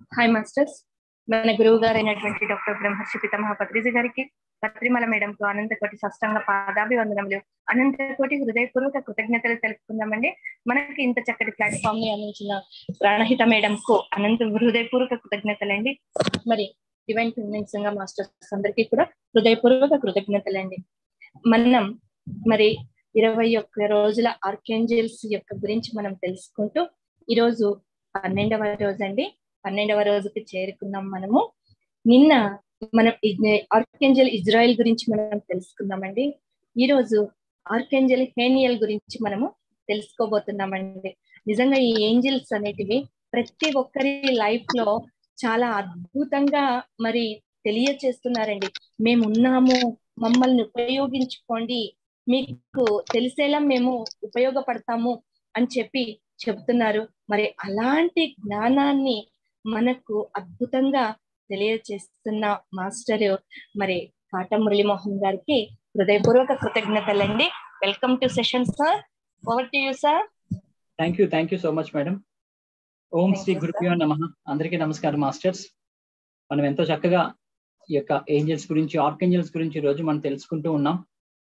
Hi masters మన గురువు గారైనటువంటి doctor బ్రహ్మర్షి పితామహ పత్రిజ గారికి పత్రిమల మేడంకు అనంత కోటి సష్టంగ పాదాభివందనములు అనంత కోటి హృదయపూర్వక కృతజ్ఞతలు తెలుపుకుందామండి మనకి ఇంత చక్కటి ప్లాట్ఫామ్ ని అందించిన ప్రాణహిత మేడం కు అనంత హృదయపూర్వక కృతజ్ఞతలండి మరి డివైన్ ఫిమినిన్ సంఘ మాస్టర్స్ అందరికీ కూడా హృదయపూర్వక కృతజ్ఞతలండి మనం మరి ఇరవై ఒక్క రోజుల ఆర్కేంజల్స్ యొక్క గురించి మనం తెలుసుకుంటూ ఈరోజు పన్నెండవ రోజు అండి పన్నెండవ రోజుకి చేరుకున్నాం మనము నిన్న మనం ఆర్కేంజల్ ఇజ్రాయెల్ గురించి మనం తెలుసుకున్నామండి ఈ రోజు ఆర్కేంజల్ హేనియల్ గురించి మనము తెలుసుకోబోతున్నామండి నిజంగా ఈ ఏంజల్స్ అనేటివి ప్రతి ఒక్కరి లైఫ్ లో చాలా అద్భుతంగా మరి తెలియచేస్తున్నారండి మేము ఉన్నాము మమ్మల్ని ఉపయోగించుకోండి మీకు తెలిసేలా మేము ఉపయోగపడతాము అని చెప్పి చెబుతున్నారు మరి అలాంటి జ్ఞానాన్ని మనకు అద్భుతంగా తెలియచేస్తున్న మాస్టర్ మరి కాట మురళీమోహన్ గారికి హృదయపూర్వక కృతజ్ఞతలండి welcome to session sir over to you sir thank you thank you so much madam ఓం శ్రీ గురుభ్యో నమ అందరికీ నమస్కారం మాస్టర్స్ మనం ఎంతో చక్కగా ఈ యొక్క ఏంజల్స్ గురించి ఆర్కేంజల్స్ గురించి ఈ రోజు మనం తెలుసుకుంటూ ఉన్నాం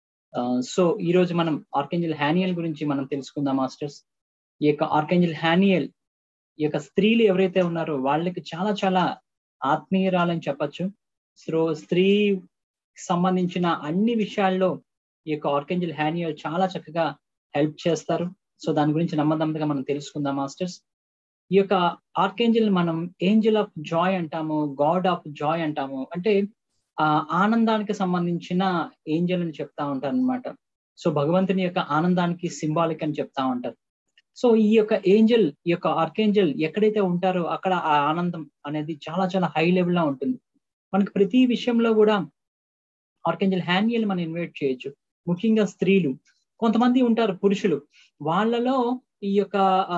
సో ఈ రోజు మనం ఆర్కేంజల్ హ్యానియల్ గురించి మనం తెలుసుకుందాం మాస్టర్స్ ఈ యొక్క ఆర్కేంజల్ హ్యానియల్ ఈ యొక్క స్త్రీలు ఎవరైతే ఉన్నారో వాళ్ళకి చాలా చాలా ఆత్మీయురాలని చెప్పచ్చు సో స్త్రీ సంబంధించిన అన్ని విషయాల్లో ఈ యొక్క ఆర్కేంజల్ హ్యానియల్ చాలా చక్కగా హెల్ప్ చేస్తారు సో దాని గురించి నమ్మదంగా మనం తెలుసుకుందాం మాస్టర్స్ ఈ యొక్క ఆర్కేంజల్ మనం ఏంజల్ ఆఫ్ జాయ్ అంటాము గాడ్ ఆఫ్ జాయ్ అంటాము అంటే ఆ ఆనందానికి సంబంధించిన ఏంజల్ అని చెప్తా ఉంటారు అనమాట సో భగవంతుని యొక్క ఆనందానికి సింబాలిక్ అని చెప్తా ఉంటారు సో ఈ యొక్క ఏంజల్ ఈ యొక్క ఆర్కేంజల్ ఎక్కడైతే ఉంటారో అక్కడ ఆ ఆనందం అనేది చాలా చాలా హై లెవెల్ లో ఉంటుంది మనకి ప్రతి విషయంలో కూడా ఆర్కేంజల్ హ్యాన్యల్ మనం ఇన్వైట్ చేయొచ్చు ముఖ్యంగా స్త్రీలు కొంతమంది ఉంటారు పురుషులు వాళ్ళలో ఈ యొక్క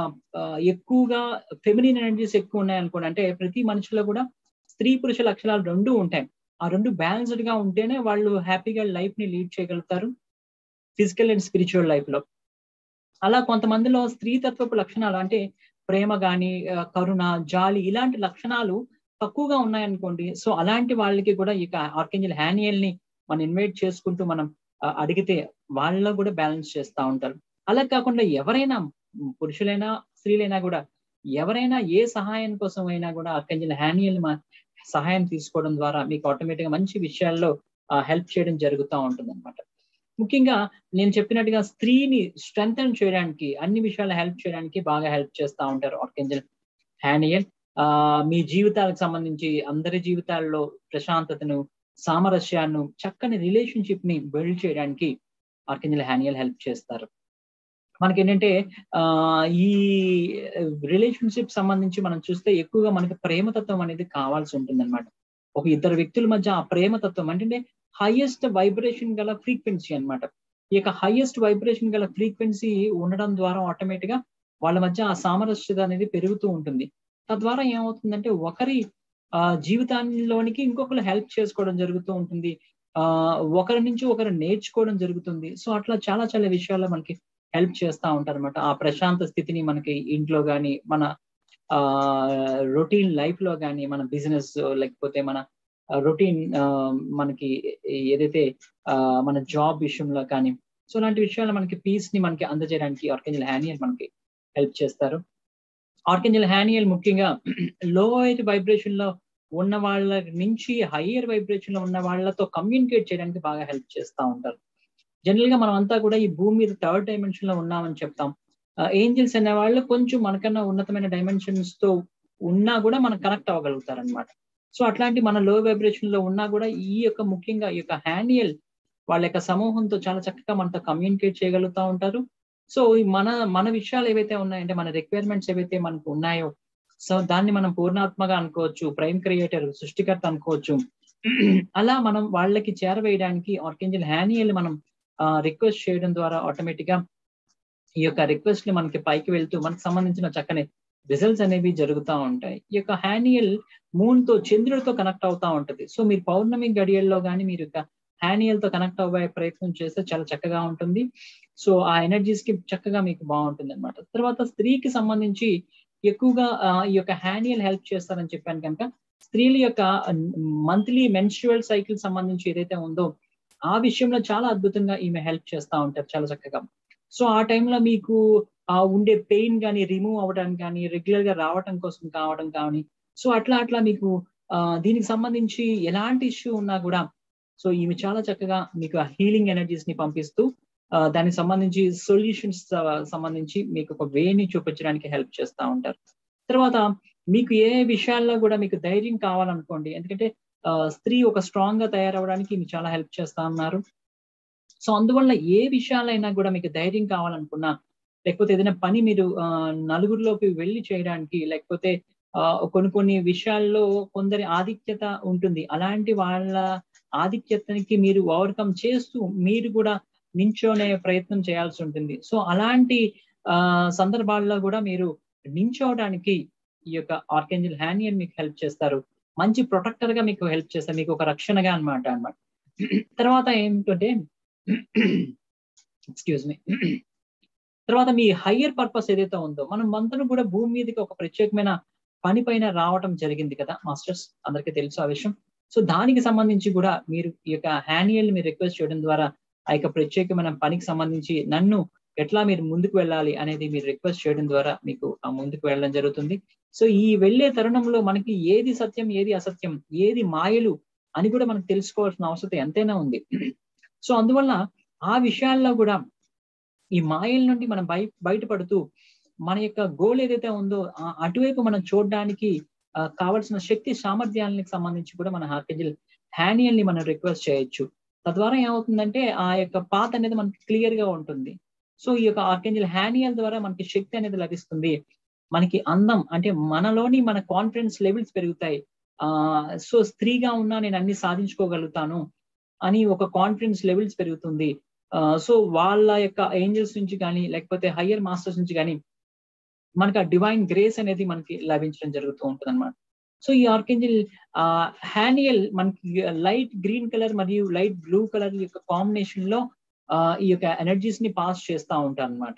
ఎక్కువగా ఫెమినిన్ ఎనర్జీస్ ఎక్కువ ఉన్నాయి అనుకోండి అంటే ప్రతి మనిషిలో కూడా స్త్రీ పురుష లక్షణాలు రెండు ఉంటాయి ఆ రెండు బ్యాలెన్స్డ్ గా ఉంటేనే వాళ్ళు హ్యాపీగా లైఫ్ ని లీడ్ చేయగలుగుతారు ఫిజికల్ అండ్ స్పిరిచువల్ లైఫ్ లో అలా కొంతమందిలో స్త్రీతత్వపు లక్షణాలు అంటే ప్రేమ గాని కరుణ జాలి ఇలాంటి లక్షణాలు తక్కువగా ఉన్నాయనుకోండి సో అలాంటి వాళ్ళకి కూడా ఈ ఆర్కేంజల్ హ్యానియల్ ని మనం ఇన్వైట్ చేసుకుంటూ మనం అడిగితే వాళ్ళలో కూడా బ్యాలెన్స్ చేస్తూ ఉంటారు అలా కాకుండా ఎవరైనా పురుషులైనా స్త్రీలైనా కూడా ఎవరైనా ఏ సహాయం కోసం అయినా కూడా ఆర్కేంజల్ హ్యానియల్ సహాయం తీసుకోవడం ద్వారా మీకు ఆటోమేటిక్ గా మంచి విషయాల్లో హెల్ప్ చేయడం జరుగుతూ ఉంటుంది అనమాట ముఖ్యంగా నేను చెప్పినట్టుగా స్త్రీని స్ట్రెంగ్ చేయడానికి అన్ని విషయాలు హెల్ప్ చేయడానికి బాగా హెల్ప్ చేస్తూ ఉంటారు ఆర్కెంజల్ హ్యానియల్ ఆ మీ జీవితాలకు సంబంధించి అందరి జీవితాల్లో ప్రశాంతతను సామరస్యాన్ని చక్కని రిలేషన్షిప్ ని బిల్డ్ చేయడానికి ఆర్కెంజల్ హ్యానియల్ హెల్ప్ చేస్తారు మనకి ఏంటంటే ఆ ఈ రిలేషన్షిప్ సంబంధించి మనం చూస్తే ఎక్కువగా మనకి ప్రేమతత్వం అనేది కావాల్సి ఉంటుంది అనమాట ఒక ఇద్దరు వ్యక్తుల మధ్య ఆ ప్రేమతత్వం అంటే హైయెస్ట్ వైబ్రేషన్ గల ఫ్రీక్వెన్సీ అనమాట ఈ యొక్క హైయెస్ట్ వైబ్రేషన్ గల ఫ్రీక్వెన్సీ ఉండడం ద్వారా ఆటోమేటిక్ గా వాళ్ళ మధ్య ఆ సామరస్యత అనేది పెరుగుతూ ఉంటుంది తద్వారా ఏమవుతుందంటే ఒకరి ఆ జీవితాల్లోనికి ఇంకొకరు హెల్ప్ చేసుకోవడం జరుగుతూ ఉంటుంది ఆ ఒకరి నుంచి ఒకరు నేర్చుకోవడం జరుగుతుంది సో అట్లా చాలా చాలా విషయాల్లో మనకి హెల్ప్ చేస్తూ ఉంటారు అనమాట ఆ ప్రశాంత స్థితిని మనకి ఇంట్లో కానీ మన ఆ రొటీన్ లైఫ్ లో కానీ మన బిజినెస్ లేకపోతే మన రొటీన్ మనకి ఏదైతే మన జాబ్ విషయంలో కానీ సో అలాంటి విషయాలు మనకి పీస్ ని మనకి అందజేయడానికి ఆర్కెంజల్ హ్యానియల్ మనకి హెల్ప్ చేస్తారు ఆర్కెంజల్ హ్యానియల్ ముఖ్యంగా లోయర్ వైబ్రేషన్ లో ఉన్న వాళ్ళ నుంచి హయ్యర్ వైబ్రేషన్ లో ఉన్న వాళ్ళతో కమ్యూనికేట్ చేయడానికి బాగా హెల్ప్ చేస్తూ ఉంటారు జనరల్ గా మనం అంతా కూడా ఈ భూమి మీద థర్డ్ డైమెన్షన్ లో ఉన్నామని చెప్తాం ఏంజల్స్ అనే వాళ్ళు కొంచెం మనకన్నా ఉన్నతమైన డైమెన్షన్స్ తో ఉన్నా కూడా మనం కనెక్ట్ అవ్వగలుగుతారు అనమాట సో అట్లాంటి మన లో వైబ్రేషన్ లో ఉన్నా కూడా ఈ యొక్క ముఖ్యంగా ఈ యొక్క హ్యాండియల్ వాళ్ళ యొక్క సమూహంతో చాలా చక్కగా మనతో కమ్యూనికేట్ చేయగలుగుతూ ఉంటారు సో మన మన విషయాలు ఏవైతే ఉన్నాయంటే మన రిక్వైర్మెంట్స్ ఏవైతే మనకు ఉన్నాయో సో దాన్ని మనం పూర్ణాత్మగా అనుకోవచ్చు ప్రైమ్ క్రియేటర్ సృష్టికర్త అనుకోవచ్చు అలా మనం వాళ్ళకి చేరవేయడానికి ఆర్కెంజల్ హ్యానియల్ మనం రిక్వెస్ట్ చేయడం ద్వారా ఆటోమేటిక్ గా ఈ యొక్క రిక్వెస్ట్ ని మనకి పైకి వెళ్తూ మనకు సంబంధించిన చక్కని రిజల్ట్స్ అనేవి జరుగుతూ ఉంటాయి ఈ యొక్క హ్యానియల్ మూన్ తో చంద్రుడితో కనెక్ట్ అవుతా ఉంటది సో మీరు పౌర్ణమి గడియల్లో కానీ మీరు యొక్క హ్యానియల్ తో కనెక్ట్ అవ్వే ప్రయత్నం చేస్తే చాలా చక్కగా ఉంటుంది సో ఆ ఎనర్జీస్ కి చక్కగా మీకు బాగుంటుంది అనమాట తర్వాత స్త్రీకి సంబంధించి ఎక్కువగా ఈ యొక్క హ్యానియల్ హెల్ప్ చేస్తారని చెప్పాను కనుక స్త్రీల యొక్క మంత్లీ మెన్స్ట్రువల్ సైకిల్ సంబంధించి ఏదైతే ఉందో ఆ విషయంలో చాలా అద్భుతంగా ఈమె హెల్ప్ చేస్తూ ఉంటారు చాలా చక్కగా సో ఆ టైంలో మీకు ఆ ఉండే పెయిన్ కానీ రిమూవ్ అవ్వడం కానీ రెగ్యులర్ గా రావటం కోసం కావడం కానీ సో అట్లా అట్లా మీకు దీనికి సంబంధించి ఎలాంటి ఇష్యూ ఉన్నా కూడా సో ఈమె చాలా చక్కగా మీకు ఆ హీలింగ్ ఎనర్జీస్ ని పంపిస్తూ దానికి సంబంధించి సొల్యూషన్స్ సంబంధించి మీకు ఒక వేని చూపించడానికి హెల్ప్ చేస్తూ ఉంటారు తర్వాత మీకు ఏ విషయాల్లో కూడా మీకు ధైర్యం కావాలనుకోండి ఎందుకంటే స్త్రీ ఒక స్ట్రాంగ్ గా తయారవడానికి మీకు చాలా హెల్ప్ చేస్తా ఉన్నారు సో అందువల్ల ఏ విషయాలైనా కూడా మీకు ధైర్యం కావాలనుకున్నా లేకపోతే ఏదైనా పని మీరు నలుగురిలోకి వెళ్ళి చేయడానికి లేకపోతే కొన్ని కొన్ని విషయాల్లో కొందరి ఆధిక్యత ఉంటుంది అలాంటి వాళ్ళ ఆధిక్యతనికి మీరు ఓవర్కమ్ చేస్తూ మీరు కూడా నించోనే ప్రయత్నం చేయాల్సి ఉంటుంది సో అలాంటి ఆ సందర్భాల్లో కూడా మీరు నించోవడానికి ఈ యొక్క ఆర్కెంజల్ హ్యానియన్ మీకు హెల్ప్ చేస్తారు మంచి ప్రొటెక్టర్ గా మీకు హెల్ప్ చేస్తారు మీకు ఒక రక్షణగా అనమాట అనమాట తర్వాత ఏమిటంటే ఎక్స్క్యూజ్ మీ తర్వాత మీ హయ్యర్ పర్పస్ ఏదైతే ఉందో మనం మంతను కూడా భూమి మీదకి ఒక ప్రత్యేకమైన పని పైన రావటం జరిగింది కదా మాస్టర్స్ అందరికీ తెలుసు ఆ విషయం సో దానికి సంబంధించి కూడా మీరు ఈ యొక్క హ్యానియల్ మీరు రిక్వెస్ట్ చేయడం ద్వారా ఆ యొక్క ప్రత్యేకమైన పనికి సంబంధించి నన్ను ఎట్లా మీరు ముందుకు వెళ్ళాలి అనేది మీరు రిక్వెస్ట్ చేయడం ద్వారా మీకు ఆ ముందుకు వెళ్ళడం జరుగుతుంది సో ఈ వెళ్లే తరుణంలో మనకి ఏది సత్యం ఏది అసత్యం ఏది మాయలు అని కూడా మనకు తెలుసుకోవాల్సిన అవసరం ఎంతైనా ఉంది సో అందువల్ల ఆ విషయాల్లో కూడా ఈ మాయల నుండి మనం బయ బయటపడుతూ మన యొక్క గోల్ ఏదైతే ఉందో అటువైపు మనం చూడడానికి కావలసిన శక్తి సామర్థ్యాలకు సంబంధించి కూడా మన ఆర్కెంజల్ హ్యానియల్ ని మనం రిక్వెస్ట్ చేయొచ్చు తద్వారా ఏమవుతుందంటే ఆ యొక్క పాత అనేది మనకి క్లియర్ గా ఉంటుంది సో ఈ యొక్క ఆర్కెంజల్ హ్యానియల్ ద్వారా మనకి శక్తి అనేది లభిస్తుంది మనకి అందం అంటే మనలోని మన కాన్ఫిడెన్స్ లెవెల్స్ పెరుగుతాయి ఆ సో స్త్రీగా ఉన్నా నేను అన్ని సాధించుకోగలుగుతాను అని ఒక కాన్ఫిడెన్స్ లెవెల్స్ పెరుగుతుంది సో వాళ్ళ యొక్క ఏంజల్స్ నుంచి కానీ లేకపోతే హయ్యర్ మాస్టర్స్ నుంచి కానీ మనకి ఆ డివైన్ గ్రేస్ అనేది మనకి లభించడం జరుగుతూ ఉంటుంది అనమాట సో ఈ ఆర్కెంజల్ ఆ హ్యానియల్ మనకి లైట్ గ్రీన్ కలర్ మరియు లైట్ బ్లూ కలర్ యొక్క కాంబినేషన్ లో ఆ ఈ యొక్క ఎనర్జీస్ ని పాస్ చేస్తూ ఉంటాను అనమాట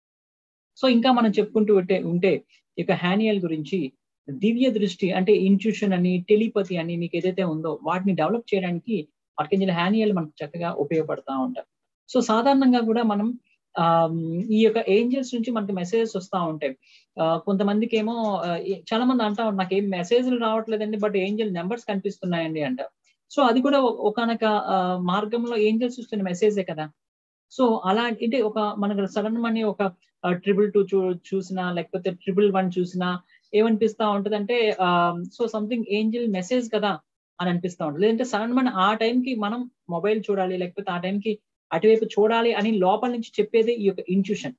సో ఇంకా మనం చెప్పుకుంటూ ఉంటే ఉంటే ఈ యొక్క హ్యానియల్ గురించి దివ్య దృష్టి అంటే ఇంట్యూషన్ అని టెలిపతి అని మీకు ఏదైతే ఉందో వాటిని డెవలప్ చేయడానికి ఆర్కెంజల్ హ్యానియల్ మనకు చక్కగా ఉపయోగపడతా ఉంటాయి సో సాధారణంగా కూడా మనం ఆ ఈ యొక్క ఏంజల్స్ నుంచి మనకి మెసేజెస్ వస్తూ ఉంటాయి కొంతమందికి ఏమో చాలా మంది అంటా నాకు ఏం మెసేజ్లు రావట్లేదండి బట్ ఏంజల్ నెంబర్స్ కనిపిస్తున్నాయండి అంట సో అది కూడా ఒకనొక మార్గంలో ఏంజల్స్ ఇస్తున్న మెసేజే కదా సో అలా అంటే ఒక మనకు సడన్ మనీ ఒక ట్రిపుల్ టూ చూ చూసినా లేకపోతే ట్రిపుల్ వన్ చూసినా ఏమనిపిస్తా ఉంటది అంటే సో సంథింగ్ ఏంజల్ మెసేజ్ కదా అని అనిపిస్తా ఉంటుంది లేదంటే సడన్ మన ఆ టైంకి మనం మొబైల్ చూడాలి లేకపోతే ఆ టైంకి అటువైపు చూడాలి అని లోపల నుంచి చెప్పేది ఈ యొక్క ఇంట్యూషన్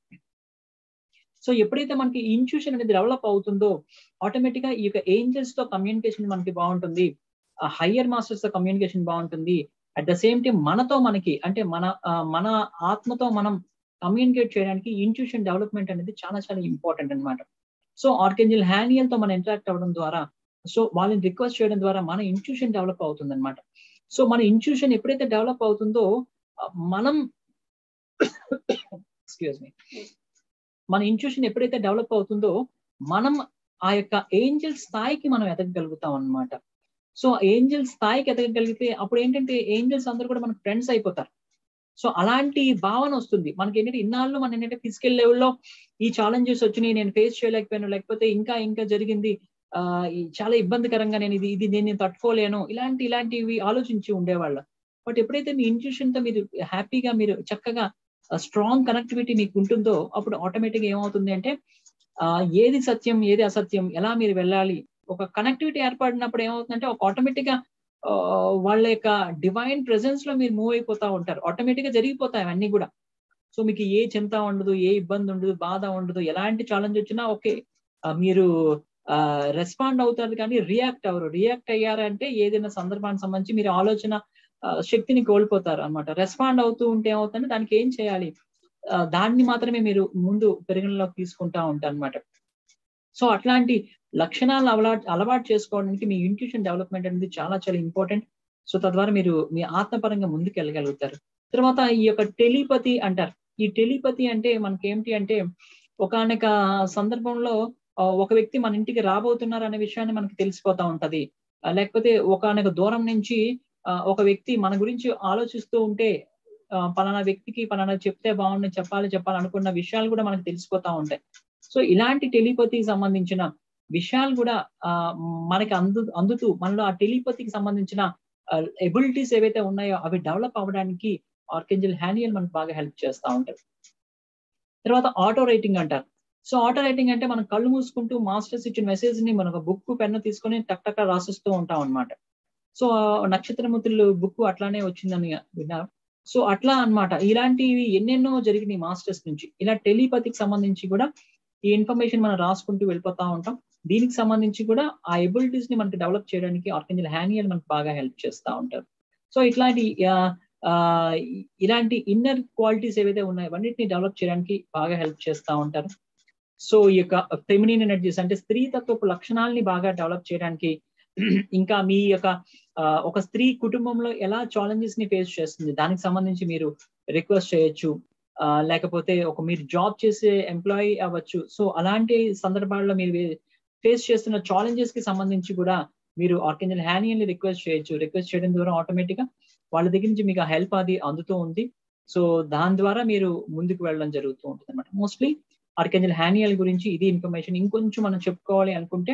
సో ఎప్పుడైతే మనకి ఇంట్యూషన్ అనేది డెవలప్ అవుతుందో ఆటోమేటిక్ గా ఈ యొక్క ఏంజల్స్ తో కమ్యూనికేషన్ మనకి బాగుంటుంది హయ్యర్ మాస్టర్స్ తో కమ్యూనికేషన్ బాగుంటుంది అట్ ద సేమ్ టైం మనతో మనకి అంటే మన మన ఆత్మతో మనం కమ్యూనికేట్ చేయడానికి ఇంట్యూషన్ డెవలప్మెంట్ అనేది చాలా చాలా ఇంపార్టెంట్ అనమాట సో ఆర్కెంజల్ హ్యానియల్ తో మనం ఇంటరాక్ట్ అవ్వడం ద్వారా సో వాళ్ళని రిక్వెస్ట్ చేయడం ద్వారా మన ఇంట్యూషన్ డెవలప్ అవుతుంది అనమాట సో మన ఇంట్యూషన్ ఎప్పుడైతే డెవలప్ అవుతుందో మనం ఎక్స్క్యూజ్ మీ మన ఇంట్యూషన్ ఎప్పుడైతే డెవలప్ అవుతుందో మనం ఆ యొక్క ఏంజల్ స్థాయికి మనం ఎదగగలుగుతాం అనమాట సో ఏంజల్ స్థాయికి ఎదగగలిగితే అప్పుడు ఏంటంటే ఏంజల్స్ అందరూ కూడా మనకు ఫ్రెండ్స్ అయిపోతారు సో అలాంటి భావన వస్తుంది మనకి ఏంటంటే ఇన్నాళ్ళు మన ఏంటంటే ఫిజికల్ లెవెల్లో ఈ ఛాలెంజెస్ వచ్చినాయి నేను ఫేస్ చేయలేకపోయాను లేకపోతే ఇంకా ఇంకా జరిగింది ఆ చాలా ఇబ్బందికరంగా నేను ఇది ఇది నేను తట్టుకోలేను ఇలాంటి ఇలాంటివి ఆలోచించి ఉండేవాళ్ళ బట్ ఎప్పుడైతే మీ ఇంట్యూషన్ తో మీరు హ్యాపీగా మీరు చక్కగా స్ట్రాంగ్ కనెక్టివిటీ మీకు ఉంటుందో అప్పుడు ఆటోమేటిక్ ఏమవుతుంది అంటే ఆ ఏది సత్యం ఏది అసత్యం ఎలా మీరు వెళ్ళాలి ఒక కనెక్టివిటీ ఏర్పడినప్పుడు ఏమవుతుందంటే ఒక ఆటోమేటిక్ గా వాళ్ళ యొక్క డివైన్ ప్రెసెన్స్ లో మీరు మూవ్ అయిపోతా ఉంటారు ఆటోమేటిక్ గా జరిగిపోతాయి అవన్నీ కూడా సో మీకు ఏ చింత ఉండదు ఏ ఇబ్బంది ఉండదు బాధ ఉండదు ఎలాంటి ఛాలెంజ్ వచ్చినా ఓకే మీరు రెస్పాండ్ అవుతారు కానీ రియాక్ట్ అవ్వరు రియాక్ట్ అయ్యారంటే ఏదైనా సందర్భానికి సంబంధించి మీరు ఆలోచన శక్తిని కోల్పోతారు అనమాట రెస్పాండ్ అవుతూ ఉంటే ఏమవుతుందంటే దానికి ఏం చేయాలి దాన్ని మాత్రమే మీరు ముందు పరిగణలోకి తీసుకుంటా ఉంటారు అనమాట సో అట్లాంటి లక్షణాలను అలవాటు అలవాటు చేసుకోవడానికి మీ ఇంట్యూషన్ డెవలప్మెంట్ అనేది చాలా చాలా ఇంపార్టెంట్ సో తద్వారా మీరు మీ ఆత్మపరంగా ముందుకు వెళ్ళగలుగుతారు తర్వాత ఈ యొక్క టెలిపతి అంటారు ఈ టెలిపతి అంటే మనకి ఏమిటి అంటే ఒకనొక సందర్భంలో ఒక వ్యక్తి మన ఇంటికి రాబోతున్నారు అనే విషయాన్ని మనకి తెలిసిపోతా ఉంటది లేకపోతే ఒక దూరం నుంచి ఒక వ్యక్తి మన గురించి ఆలోచిస్తూ ఉంటే పలానా వ్యక్తికి పలానా చెప్తే బాగుండి చెప్పాలి చెప్పాలి అనుకున్న విషయాలు కూడా మనకు తెలిసిపోతా ఉంటాయి సో ఇలాంటి టెలిపతికి సంబంధించిన విషయాలు కూడా ఆ మనకి అందు అందుతూ మనలో ఆ టెలిపతికి సంబంధించిన ఎబిలిటీస్ ఏవైతే ఉన్నాయో అవి డెవలప్ అవ్వడానికి ఆర్కెంజల్ హ్యానియల్ మనకు బాగా హెల్ప్ చేస్తూ ఉంటారు తర్వాత ఆటో రైటింగ్ అంటారు సో ఆటో రైటింగ్ అంటే మనం కళ్ళు మూసుకుంటూ మాస్టర్స్ ఇచ్చిన మెసేజ్ ని మనం బుక్ పెన్ను తీసుకొని టక్ టక్ రాసిస్తూ ఉంటాం అనమాట సో నక్షత్రముతులు బుక్ అట్లానే వచ్చిందని విన్నారు సో అట్లా అనమాట ఇలాంటివి ఎన్నెన్నో జరిగినాయి మాస్టర్స్ నుంచి ఇలా టెలిపతికి సంబంధించి కూడా ఈ ఇన్ఫర్మేషన్ మనం రాసుకుంటూ వెళ్ళిపోతా ఉంటాం దీనికి సంబంధించి కూడా ఆ ఎబిలిటీస్ ని మనకి డెవలప్ చేయడానికి ఆర్కెంజల్ హ్యానియల్ మనకు బాగా హెల్ప్ చేస్తూ ఉంటారు సో ఇట్లాంటి ఇలాంటి ఇన్నర్ క్వాలిటీస్ ఏవైతే ఉన్నాయో అన్నిటిని డెవలప్ చేయడానికి బాగా హెల్ప్ చేస్తూ ఉంటారు సో ఈ యొక్క ఫెమినిన్ ఎనర్జీస్ అంటే స్త్రీ తత్వపు లక్షణాలని బాగా డెవలప్ చేయడానికి ఇంకా మీ యొక్క ఒక స్త్రీ కుటుంబంలో ఎలా ఛాలెంజెస్ ని ఫేస్ చేస్తుంది దానికి సంబంధించి మీరు రిక్వెస్ట్ చేయొచ్చు లేకపోతే ఒక మీరు జాబ్ చేసే ఎంప్లాయీ అవ్వచ్చు సో అలాంటి సందర్భాల్లో మీరు ఫేస్ చేస్తున్న ఛాలెంజెస్ కి సంబంధించి కూడా మీరు ఆర్కెంజల్ హ్యానియల్ ని రిక్వెస్ట్ చేయొచ్చు రిక్వెస్ట్ చేయడం ద్వారా ఆటోమేటిక్ గా వాళ్ళ దగ్గర నుంచి మీకు హెల్ప్ అది అందుతూ ఉంది సో దాని ద్వారా మీరు ముందుకు వెళ్ళడం జరుగుతూ ఉంటుంది అనమాట మోస్ట్లీ ఆర్కెంజల్ హ్యానియల్ గురించి ఇది ఇన్ఫర్మేషన్ ఇంకొంచెం మనం చెప్పుకోవాలి అనుకుంటే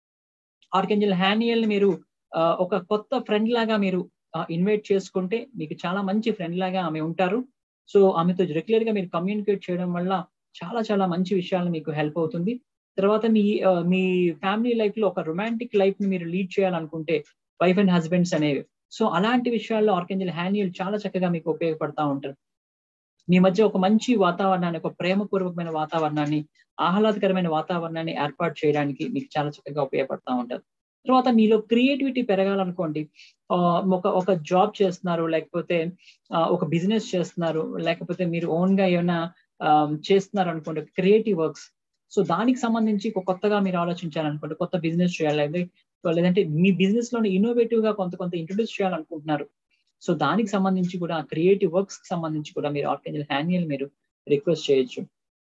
ఆర్కెంజల్ హ్యానియల్ మీరు ఒక కొత్త ఫ్రెండ్ లాగా మీరు ఇన్వైట్ చేసుకుంటే మీకు చాలా మంచి ఫ్రెండ్ లాగా ఆమె ఉంటారు సో ఆమెతో రెగ్యులర్ గా మీరు కమ్యూనికేట్ చేయడం వల్ల చాలా చాలా మంచి విషయాలు మీకు హెల్ప్ అవుతుంది తర్వాత మీ మీ ఫ్యామిలీ లైఫ్ లో ఒక రొమాంటిక్ లైఫ్ ని మీరు లీడ్ చేయాలనుకుంటే వైఫ్ అండ్ హస్బెండ్స్ అనేవి సో అలాంటి విషయాల్లో ఆర్కెంజల్ హ్యానియల్ చాలా చక్కగా మీకు ఉపయోగపడతా ఉంటారు మీ మధ్య ఒక మంచి వాతావరణాన్ని ఒక ప్రేమపూర్వకమైన వాతావరణాన్ని ఆహ్లాదకరమైన వాతావరణాన్ని ఏర్పాటు చేయడానికి మీకు చాలా చక్కగా ఉపయోగపడతా ఉంటారు తర్వాత మీలో క్రియేటివిటీ పెరగాలనుకోండి ఒక ఒక జాబ్ చేస్తున్నారు లేకపోతే ఒక బిజినెస్ చేస్తున్నారు లేకపోతే మీరు ఓన్ గా ఏమైనా చేస్తున్నారు అనుకోండి క్రియేటివ్ వర్క్స్ సో దానికి సంబంధించి కొత్తగా మీరు ఆలోచించాలనుకోండి కొత్త బిజినెస్ చేయాలి లేదంటే మీ బిజినెస్ లోని ఇన్నోవేటివ్ గా కొంత కొంత ఇంట్రొడ్యూస్ చేయాలనుకుంటున్నారు సో దానికి సంబంధించి కూడా క్రియేటివ్ వర్క్స్ కి సంబంధించి కూడా మీరు ఆర్కెంజల్ హ్యానియల్ మీరు రిక్వెస్ట్ చేయొచ్చు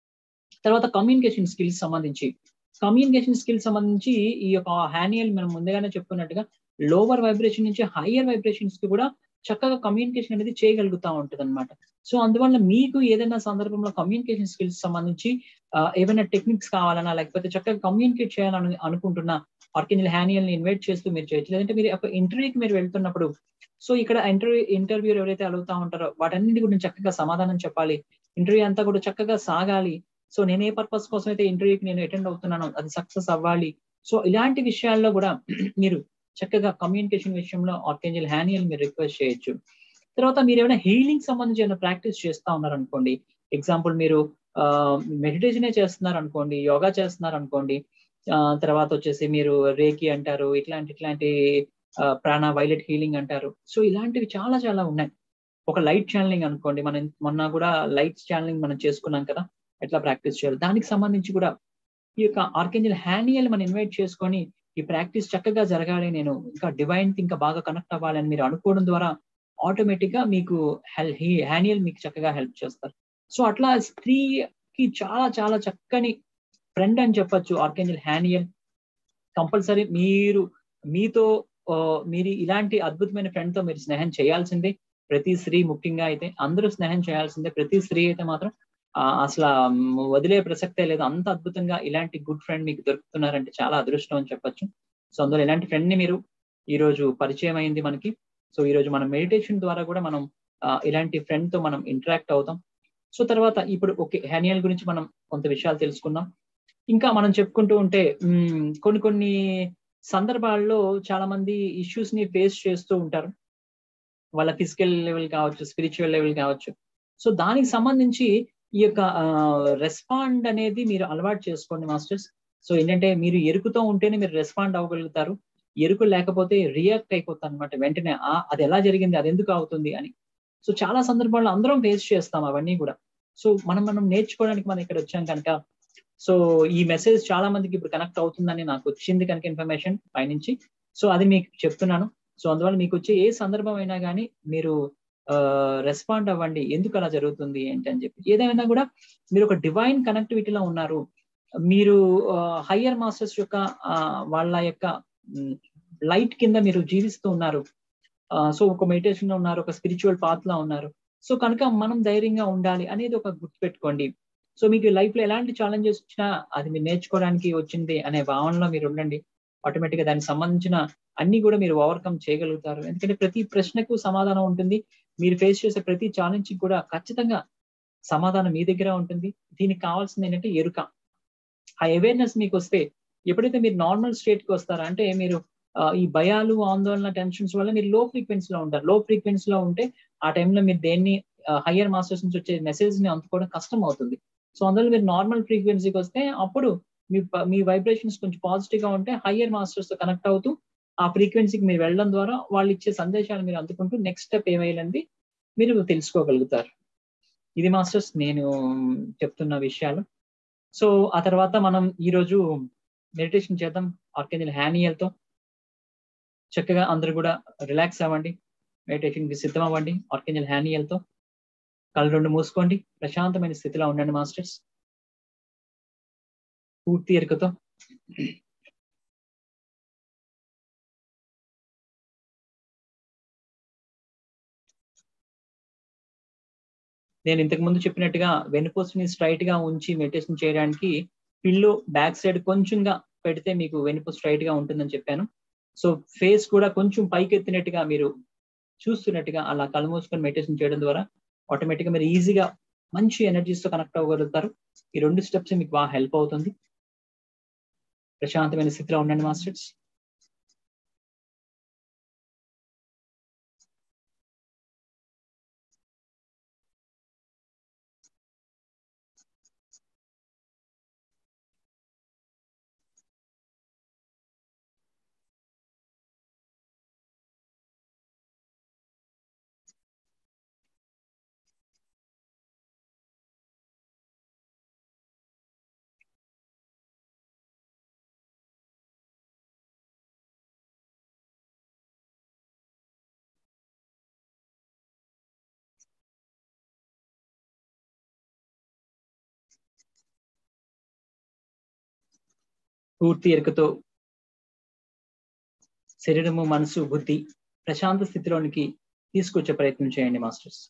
తర్వాత కమ్యూనికేషన్ స్కిల్స్ సంబంధించి కమ్యూనికేషన్ స్కిల్స్ సంబంధించి ఈ యొక్క హ్యానియల్ మనం ముందుగానే చెప్పుకున్నట్టుగా లోవర్ వైబ్రేషన్ నుంచి హయ్యర్ వైబ్రేషన్స్ కి కూడా చక్కగా కమ్యూనికేషన్ అనేది చేయగలుగుతూ ఉంటుంది అనమాట సో అందువల్ల మీకు ఏదైనా సందర్భంలో కమ్యూనికేషన్ స్కిల్స్ సంబంధించి ఏమైనా టెక్నిక్స్ కావాలన్నా లేకపోతే చక్కగా కమ్యూనికేట్ చేయాలని అనుకుంటున్న ఆర్కెంజల్ హ్యానియల్ ని ఇన్వైట్ చేస్తూ మీరు చేయొచ్చు లేదంటే మీరు ఒక ఇంటర్వ్యూకి మీరు వెళ్తున్నప్పుడు సో ఇక్కడ ఇంటర్వ్యూ ఇంటర్వ్యూ ఎవరైతే అడుగుతా ఉంటారో వాటన్నిటి గురించి చక్కగా సమాధానం చెప్పాలి ఇంటర్వ్యూ అంతా కూడా చక్కగా సాగాలి సో నేను ఏ పర్పస్ కోసం అయితే ఇంటర్వ్యూకి నేను అటెండ్ అవుతున్నానో అది సక్సెస్ అవ్వాలి సో ఇలాంటి విషయాల్లో కూడా మీరు చక్కగా కమ్యూనికేషన్ విషయంలో ఆర్కెంజల్ హ్యానియల్ మీరు రిక్వెస్ట్ చేయొచ్చు తర్వాత మీరు ఏమైనా హీలింగ్ సంబంధించి ఏమైనా ప్రాక్టీస్ చేస్తా ఉన్నారు అనుకోండి ఎగ్జాంపుల్ మీరు మెడిటేషనే చేస్తున్నారు అనుకోండి యోగా చేస్తున్నారు అనుకోండి తర్వాత వచ్చేసి మీరు రేకి అంటారు ఇట్లాంటి ఇట్లాంటి ప్రాణ వైలెట్ హీలింగ్ అంటారు సో ఇలాంటివి చాలా చాలా ఉన్నాయి ఒక లైట్ ఛానలింగ్ అనుకోండి మనం మొన్న కూడా లైట్ ఛానలింగ్ మనం చేసుకున్నాం కదా ఎట్లా ప్రాక్టీస్ చేయాలి దానికి సంబంధించి కూడా ఈ యొక్క ఆర్కెంజల్ హ్యానియల్ మనం ఇన్వైట్ చేసుకొని ఈ ప్రాక్టీస్ చక్కగా జరగాలి నేను ఇంకా డివైన్ ఇంకా బాగా కనెక్ట్ అవ్వాలని మీరు అనుకోవడం ద్వారా ఆటోమేటిక్ గా మీకు హెల్ హ్యానియల్ మీకు చక్కగా హెల్ప్ చేస్తారు సో అట్లా స్త్రీకి చాలా చాలా చక్కని ఫ్రెండ్ అని చెప్పొచ్చు ఆర్కెంజల్ హ్యానియల్ కంపల్సరీ మీరు మీతో మీరు ఇలాంటి అద్భుతమైన ఫ్రెండ్ తో మీరు స్నేహం చేయాల్సిందే ప్రతి స్త్రీ ముఖ్యంగా అయితే అందరూ స్నేహం చేయాల్సిందే ప్రతి స్త్రీ అయితే మాత్రం అసలు వదిలే ప్రసక్తే లేదు అంత అద్భుతంగా ఇలాంటి గుడ్ ఫ్రెండ్ మీకు దొరుకుతున్నారంటే చాలా అదృష్టం అని చెప్పొచ్చు సో అందులో ఇలాంటి ఫ్రెండ్ ని మీరు ఈ రోజు పరిచయం అయింది మనకి సో ఈ రోజు మనం మెడిటేషన్ ద్వారా కూడా మనం ఇలాంటి ఫ్రెండ్ తో మనం ఇంటరాక్ట్ అవుతాం సో తర్వాత ఇప్పుడు ఓకే హ్యానియల్ గురించి మనం కొంత విషయాలు తెలుసుకున్నాం ఇంకా మనం చెప్పుకుంటూ ఉంటే కొన్ని కొన్ని సందర్భాల్లో చాలా మంది ఇష్యూస్ ని ఫేస్ చేస్తూ ఉంటారు వాళ్ళ ఫిజికల్ లెవెల్ కావచ్చు స్పిరిచువల్ లెవెల్ కావచ్చు సో దానికి సంబంధించి ఈ యొక్క రెస్పాండ్ అనేది మీరు అలవాటు చేసుకోండి మాస్టర్స్ సో ఏంటంటే మీరు ఎరుకుతో ఉంటేనే మీరు రెస్పాండ్ అవ్వగలుగుతారు ఎరుకు లేకపోతే రియాక్ట్ అయిపోతారు అనమాట వెంటనే అది ఎలా జరిగింది అది ఎందుకు అవుతుంది అని సో చాలా సందర్భాల్లో అందరం ఫేస్ చేస్తాం అవన్నీ కూడా సో మనం మనం నేర్చుకోవడానికి మనం ఇక్కడ వచ్చాం కనుక సో ఈ మెసేజ్ చాలా మందికి ఇప్పుడు కనెక్ట్ అవుతుందని నాకు వచ్చింది కనుక ఇన్ఫర్మేషన్ పైనుంచి సో అది మీకు చెప్తున్నాను సో అందువల్ల మీకు వచ్చే ఏ సందర్భం అయినా కానీ మీరు రెస్పాండ్ అవ్వండి ఎందుకు అలా జరుగుతుంది ఏంటి అని చెప్పి ఏదైనా కూడా మీరు ఒక డివైన్ కనెక్టివిటీలో ఉన్నారు మీరు హయ్యర్ మాస్టర్స్ యొక్క వాళ్ళ యొక్క లైట్ కింద మీరు జీవిస్తూ ఉన్నారు సో ఒక మెడిటేషన్ లో ఉన్నారు ఒక స్పిరిచువల్ పాత్ లో ఉన్నారు సో కనుక మనం ధైర్యంగా ఉండాలి అనేది ఒక గుర్తుపెట్టుకోండి సో మీకు లైఫ్ లో ఎలాంటి ఛాలెంజెస్ వచ్చినా అది మీరు నేర్చుకోవడానికి వచ్చింది అనే భావనలో మీరు ఉండండి ఆటోమేటిక్ గా దానికి సంబంధించిన అన్ని కూడా మీరు ఓవర్కమ్ చేయగలుగుతారు ఎందుకంటే ప్రతి ప్రశ్నకు సమాధానం ఉంటుంది మీరు ఫేస్ చేసే ప్రతి ఛాలెంజ్ కూడా ఖచ్చితంగా సమాధానం మీ దగ్గర ఉంటుంది దీనికి కావాల్సింది ఏంటంటే ఎరుక ఆ అవేర్నెస్ మీకు వస్తే ఎప్పుడైతే మీరు నార్మల్ స్టేట్ కి వస్తారో అంటే మీరు ఈ భయాలు ఆందోళన టెన్షన్స్ వల్ల మీరు లో ఫ్రీక్వెన్సీ లో ఉంటారు లో ఫ్రీక్వెన్సీ లో ఉంటే ఆ టైంలో మీరు దేన్ని హయ్యర్ మాస్టర్స్ నుంచి వచ్చే మెసేజ్ ని అందుకోవడం కష్టం అవుతుంది సో అందులో మీరు నార్మల్ ఫ్రీక్వెన్సీకి వస్తే అప్పుడు మీ మీ వైబ్రేషన్స్ కొంచెం పాజిటివ్ గా ఉంటే హయ్యర్ మాస్టర్స్ తో కనెక్ట్ అవుతూ ఆ ఫ్రీక్వెన్సీకి మీరు వెళ్ళడం ద్వారా వాళ్ళు ఇచ్చే సందేశాలు మీరు అందుకుంటూ నెక్స్ట్ స్టెప్ ఏమయ్యాలండి మీరు తెలుసుకోగలుగుతారు ఇది మాస్టర్స్ నేను చెప్తున్న విషయాలు సో ఆ తర్వాత మనం ఈరోజు మెడిటేషన్ చేద్దాం ఆర్కేంజల్ హ్యానియల్తో చక్కగా అందరూ కూడా రిలాక్స్ అవ్వండి మెడిటేషన్కి సిద్ధం అవ్వండి ఆర్కేంజల్ హ్యానియల్తో కళ్ళు రెండు మూసుకోండి ప్రశాంతమైన స్థితిలో ఉండండి మాస్టర్స్ పూర్తి ఎరుకతో నేను ఇంతకు ముందు చెప్పినట్టుగా వెనుపోసుని స్ట్రైట్ గా ఉంచి మెడిటేషన్ చేయడానికి పిల్లు బ్యాక్ సైడ్ కొంచెంగా పెడితే మీకు వెనుపు స్ట్రైట్ గా ఉంటుందని చెప్పాను సో ఫేస్ కూడా కొంచెం పైకి ఎత్తినట్టుగా మీరు చూస్తున్నట్టుగా అలా కళ్ళు మూసుకొని మెడిటేషన్ చేయడం ద్వారా ఆటోమేటిక్ గా మీరు ఈజీగా మంచి ఎనర్జీస్ తో కనెక్ట్ అవ్వగలుగుతారు ఈ రెండు స్టెప్స్ మీకు బాగా హెల్ప్ అవుతుంది ప్రశాంతమైన స్థితిలో ఉండండి మాస్టర్స్ పూర్తి ఎరుకతో శరీరము మనసు బుద్ధి ప్రశాంత స్థితిలోనికి తీసుకొచ్చే ప్రయత్నం చేయండి మాస్టర్స్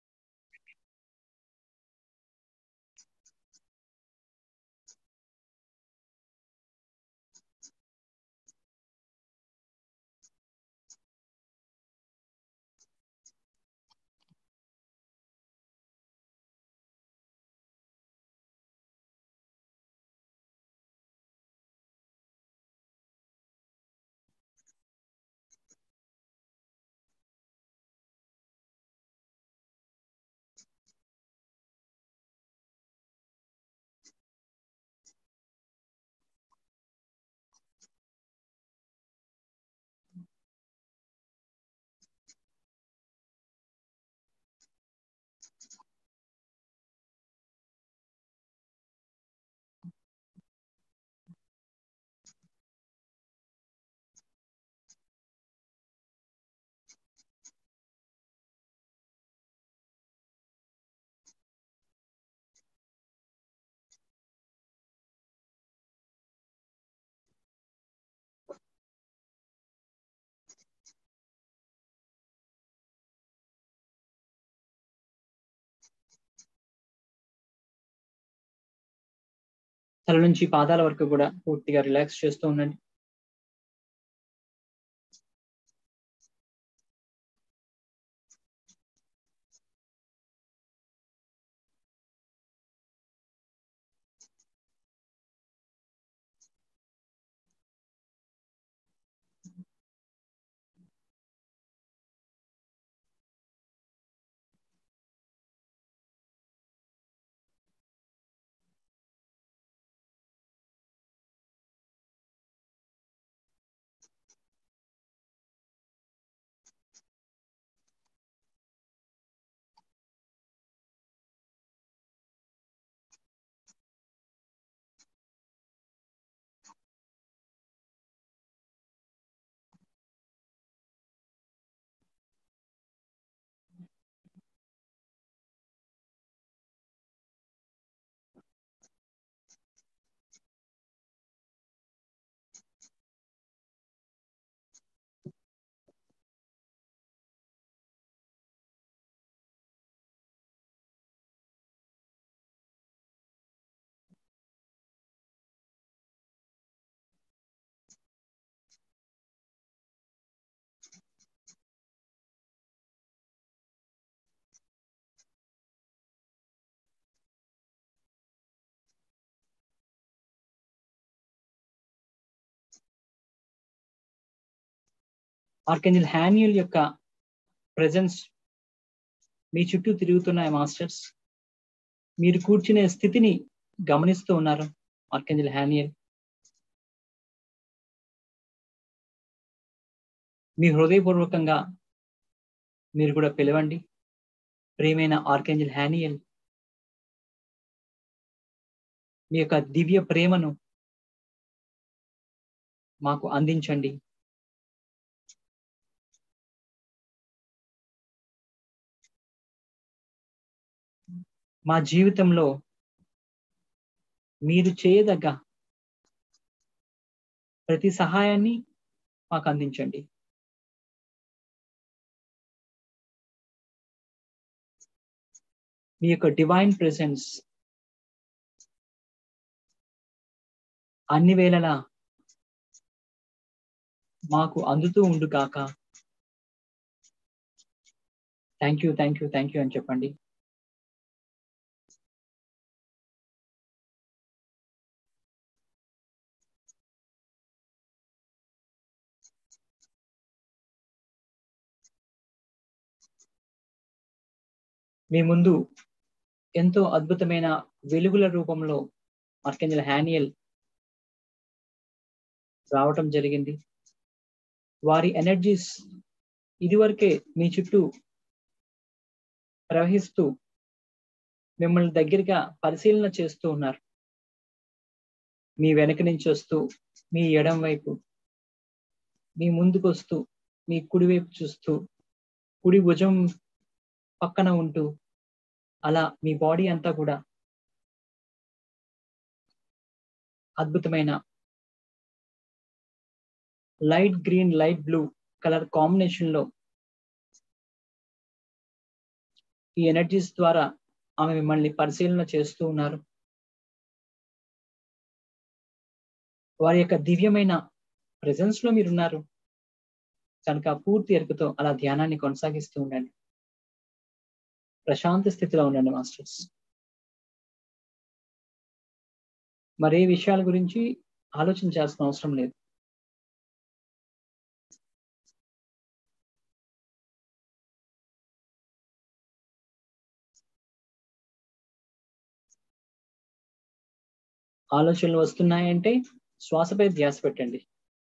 తల నుంచి పాదాల వరకు కూడా పూర్తిగా రిలాక్స్ చేస్తూ ఉండండి ఆర్కెంజల్ హ్యాన్యుల్ యొక్క ప్రెజెన్స్ మీ చుట్టూ తిరుగుతున్నాయి మాస్టర్స్ మీరు కూర్చునే స్థితిని గమనిస్తూ ఉన్నారు ఆర్కెంజల్ హ్యానియల్ మీ హృదయపూర్వకంగా మీరు కూడా పిలవండి ప్రేమైన ఆర్కెంజల్ హ్యానియల్ మీ యొక్క దివ్య ప్రేమను మాకు అందించండి మా జీవితంలో మీరు చేయదగ్గ ప్రతి సహాయాన్ని మాకు అందించండి మీ యొక్క డివైన్ ప్రెసెన్స్ అన్ని వేళలా మాకు అందుతూ ఉండు కాక thank you thank you thank you అని చెప్పండి మీ ముందు ఎంతో అద్భుతమైన వెలుగుల రూపంలో ఆర్కెంజల్ హ్యానియల్ రావటం జరిగింది వారి ఎనర్జీస్ ఇదివరకే మీ చుట్టూ ప్రవహిస్తూ మిమ్మల్ని దగ్గరగా పరిశీలన చేస్తూ ఉన్నారు మీ వెనక నుంచి వస్తూ మీ ఎడం వైపు మీ ముందుకు వస్తూ మీ కుడి వైపు చూస్తూ కుడి భుజం పక్కన ఉంటూ అలా మీ బాడీ అంతా కూడా అద్భుతమైన light green light blue colour combination లో ఈ ఎనర్జీస్ ద్వారా ఆమె మిమ్మల్ని పరిశీలన చేస్తూ ఉన్నారు వారి యొక్క దివ్యమైన ప్రెజెన్స్ లో మీరున్నారు కనుక పూర్తి ఎరుకతో అలా ధ్యానాన్ని కొనసాగిస్తూ ఉండండి ప్రశాంత స్థితిలో ఉండండి మాస్టర్స్ మరే విషయాల గురించి ఆలోచించాల్సిన అవసరం లేదు ఆలోచనలు వస్తున్నాయంటే శ్వాసపై ధ్యాస పెట్టండి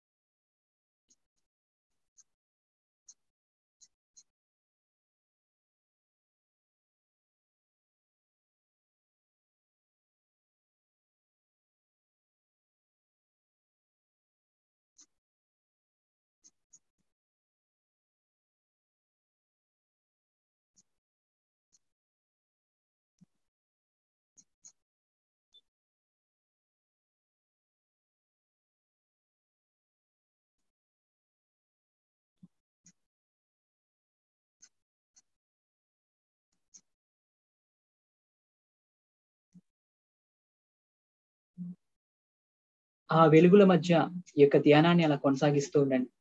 ఆ వెలుగుల మధ్య ఈ యొక్క ధ్యానాన్ని అలా కొనసాగిస్తూ ఉండండి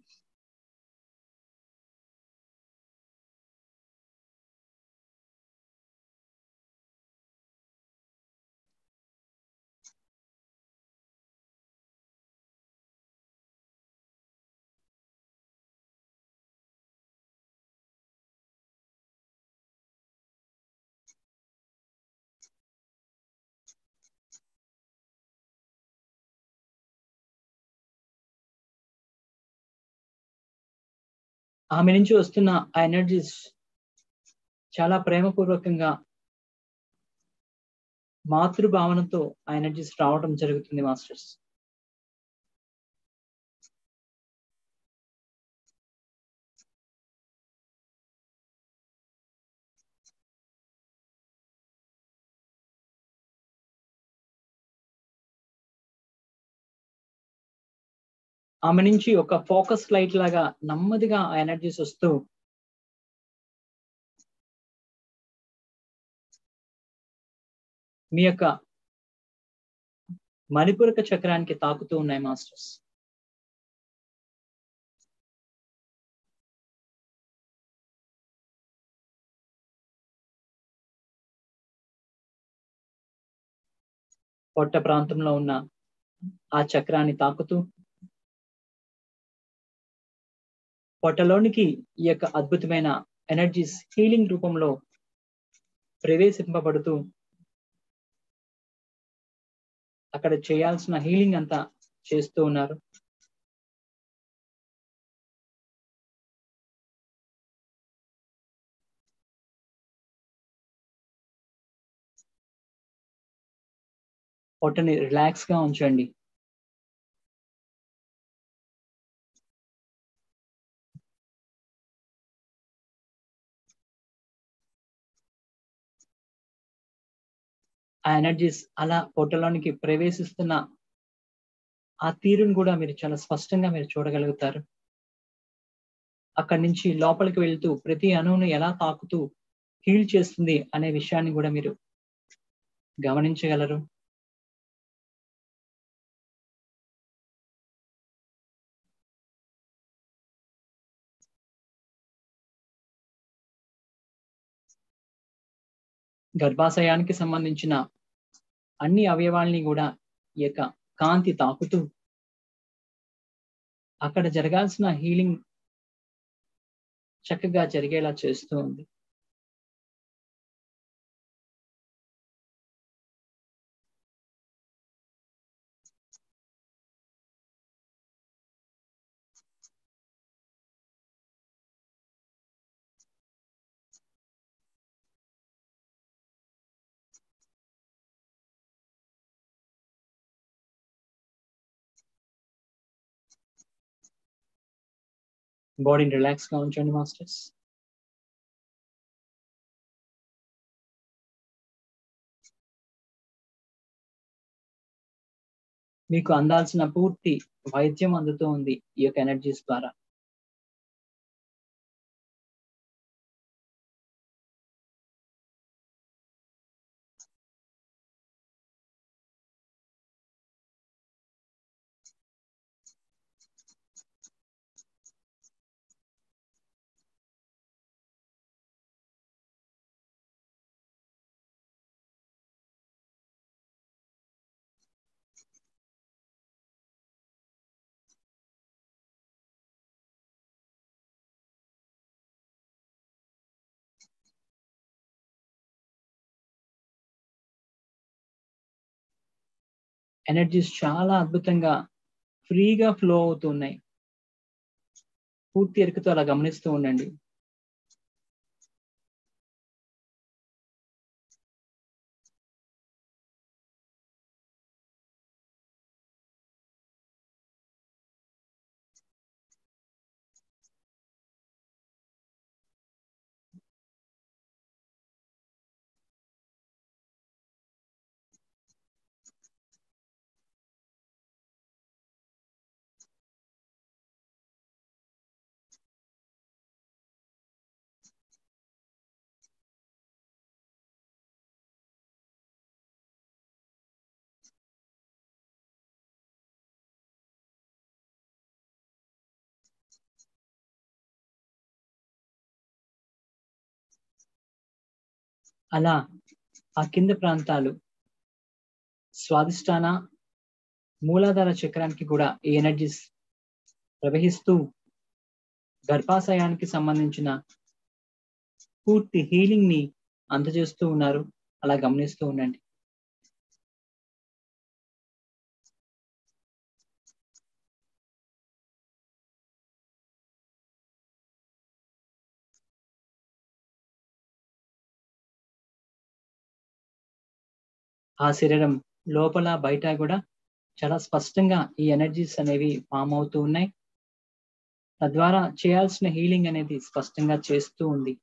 ఆమె నుంచి వస్తున్న ఆ ఎనర్జీస్ చాలా ప్రేమపూర్వకంగా మాతృభావనతో ఆ ఎనర్జీస్ రావడం జరుగుతుంది మాస్టర్స్ ఆమె నుంచి ఒక ఫోకస్ లైట్ లాగా నెమ్మదిగా ఆ ఎనర్జీస్ వస్తూ మీ యొక్క మణిపూరక చక్రానికి తాకుతూ ఉన్నాయి మాస్టర్స్ పొట్ట ప్రాంతంలో ఉన్న ఆ చక్రాన్ని తాకుతూ పొట్టలోనికి ఈ యొక్క అద్భుతమైన ఎనర్జీస్ హీలింగ్ రూపంలో ప్రవేశింపబడుతూ అక్కడ చేయాల్సిన హీలింగ్ అంతా చేస్తూ ఉన్నారు పొట్టని రిలాక్స్ గా ఉంచండి ఆ ఎనర్జీస్ అలా పొట్టలోనికి ప్రవేశిస్తున్న ఆ తీరును కూడా మీరు చాలా స్పష్టంగా మీరు చూడగలుగుతారు అక్కడి నుంచి లోపలికి వెళ్తూ ప్రతి అణువును ఎలా తాకుతూ హీల్ చేస్తుంది అనే విషయాన్ని కూడా మీరు గమనించగలరు గర్భాశయానికి సంబంధించిన అన్ని అవయవాల్ని కూడా ఈ యొక్క కాంతి తాకుతూ అక్కడ జరగాల్సిన హీలింగ్ చక్కగా జరిగేలా చేస్తూ ఉంది బాడీని రిలాక్స్ గా ఉంచండి మాస్టర్స్ మీకు అందాల్సిన పూర్తి వైద్యం అందుతూ ఉంది ఈ యొక్క ఎనర్జీస్ ద్వారా ఎనర్జీస్ చాలా అద్భుతంగా ఫ్రీగా ఫ్లో అవుతున్నాయి పూర్తి ఎరుకతో అలా గమనిస్తూ ఉండండి అలా ఆ కింద ప్రాంతాలు స్వాదిష్టాన మూలాధార చక్రానికి కూడా ఈ ఎనర్జీస్ ప్రవహిస్తూ గర్భాశయానికి సంబంధించిన పూర్తి హీలింగ్ ని అందజేస్తూ ఉన్నారు అలా గమనిస్తూ ఉండండి ఆ శరీరం లోపల బయట కూడా చాలా స్పష్టంగా ఈ ఎనర్జీస్ అనేవి ఫామ్ అవుతూ ఉన్నాయి తద్వారా చేయాల్సిన హీలింగ్ అనేది స్పష్టంగా చేస్తూ ఉంది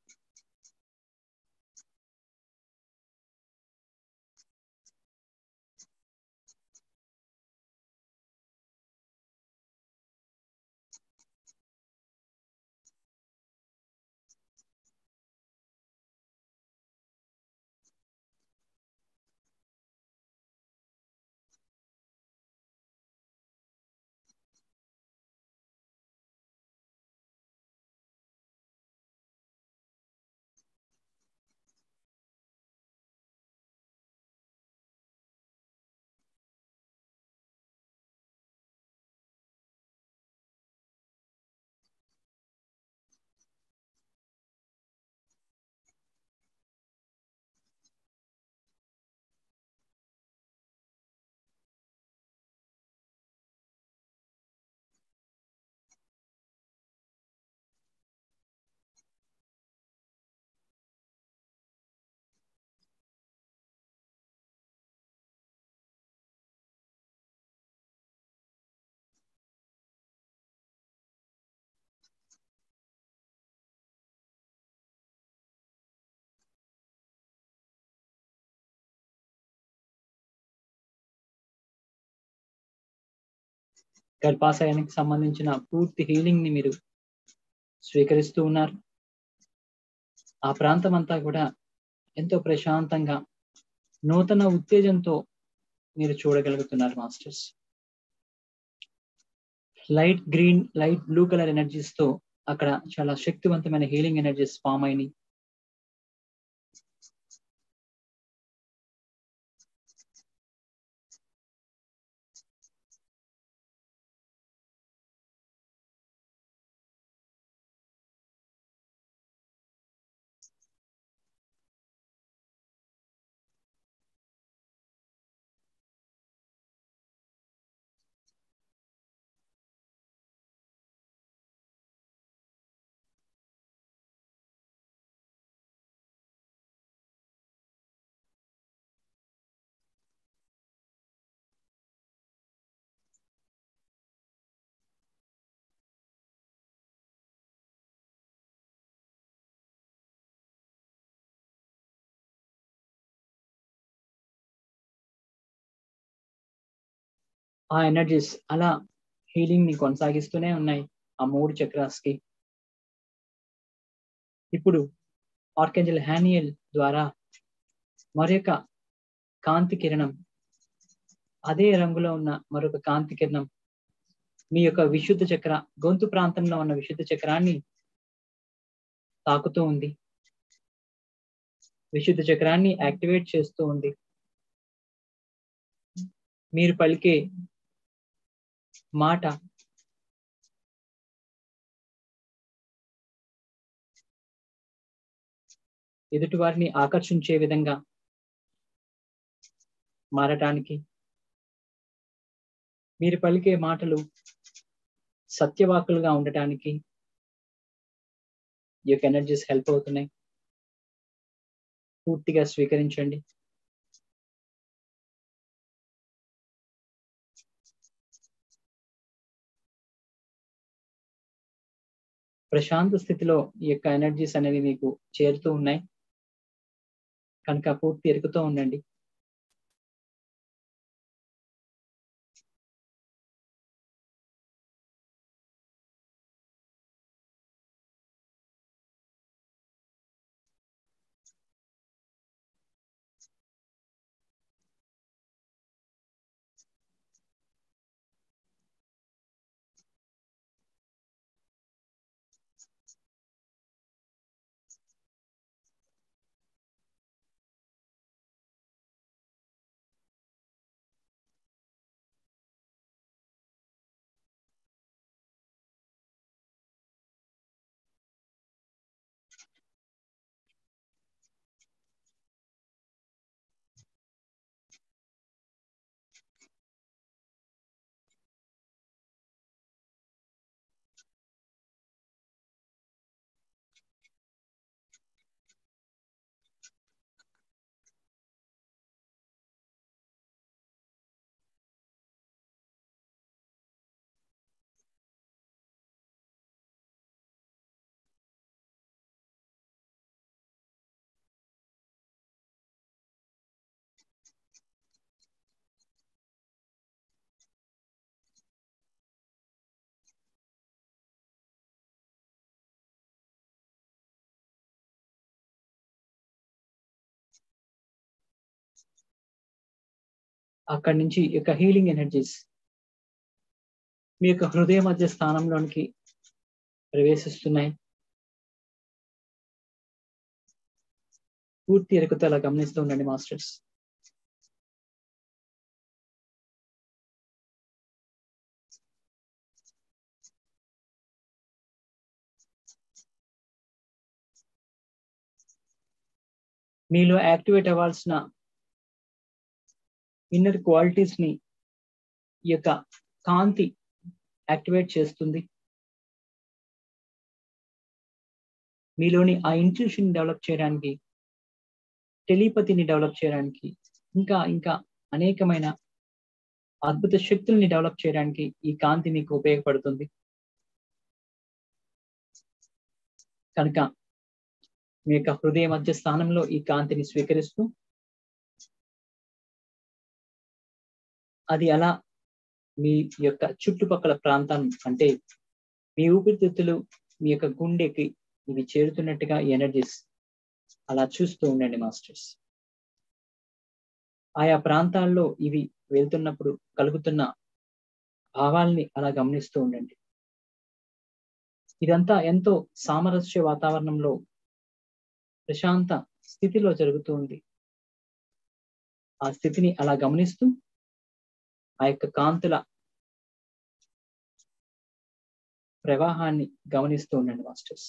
గర్భాశయానికి సంబంధించిన పూర్తి హీలింగ్ ని మీరు స్వీకరిస్తూ ఉన్నారు ఆ ప్రాంతం అంతా కూడా ఎంతో ప్రశాంతంగా నూతన ఉత్తేజంతో మీరు చూడగలుగుతున్నారు masters light green light blue colour energies తో అక్కడ చాలా శక్తివంతమైన హీలింగ్ ఎనర్జీస్ ఫామ్ అయినాయి ఆ ఎనర్జీస్ అలా హీలింగ్ ని కొనసాగిస్తూనే ఉన్నాయి ఆ మూడు చక్రాస్ కి ఇప్పుడు ఆర్కెంజల్ హ్యానియల్ ద్వారా మరొక కాంతి కిరణం అదే రంగులో ఉన్న మరొక కాంతి కిరణం మీ యొక్క విశుద్ధ చక్ర గొంతు ప్రాంతంలో ఉన్న విశుద్ధ చక్రాన్ని తాకుతూ ఉంది విశుద్ధ చక్రాన్ని యాక్టివేట్ చేస్తూ ఉంది మీరు పలికే మాట ఎదుటి వారిని ఆకర్షించే విధంగా మారటానికి మీరు పలికే మాటలు సత్యవాకులుగా ఉండటానికి ఈ యొక్క ఎనర్జీస్ హెల్ప్ అవుతున్నాయి పూర్తిగా స్వీకరించండి ప్రశాంత స్థితిలో ఈ యొక్క ఎనర్జీస్ అనేవి మీకు చేరుతూ ఉన్నాయి కనుక పూర్తి ఎరుకుతూ ఉండండి అక్కడి నుంచి ఈ యొక్క హీలింగ్ ఎనర్జీస్ మీ యొక్క హృదయ మధ్య స్థానంలోనికి ప్రవేశిస్తున్నాయి పూర్తి ఎరుకతో అలా గమనిస్తూ ఉండండి మాస్టర్స్ మీలో యాక్టివేట్ అవ్వాల్సిన ఇన్నర్ క్వాలిటీస్ ని ఈ యొక్క కాంతి యాక్టివేట్ చేస్తుంది మీలోని ఆ ఇంట్యూషన్ డెవలప్ చేయడానికి టెలిపతిని డెవలప్ చేయడానికి ఇంకా ఇంకా అనేకమైన అద్భుత శక్తుల్ని డెవలప్ చేయడానికి ఈ కాంతి మీకు ఉపయోగపడుతుంది కనుక మీ యొక్క హృదయ మధ్య స్థానంలో ఈ కాంతిని స్వీకరిస్తూ అది అలా మీ యొక్క చుట్టుపక్కల ప్రాంతం అంటే మీ ఊపిరితిత్తులు మీ యొక్క గుండెకి ఇవి చేరుతున్నట్టుగా ఎనర్జీస్ అలా చూస్తూ ఉండండి మాస్టర్స్ ఆయా ప్రాంతాల్లో ఇవి వెళ్తున్నప్పుడు కలుగుతున్న భావాల్ని అలా గమనిస్తూ ఉండండి ఇదంతా ఎంతో సామరస్య వాతావరణంలో ప్రశాంత స్థితిలో జరుగుతూ ఉంది ఆ స్థితిని అలా గమనిస్తూ ఆ యొక్క కాంతుల ప్రవాహాన్ని గమనిస్తూ ఉండండి మాస్టర్స్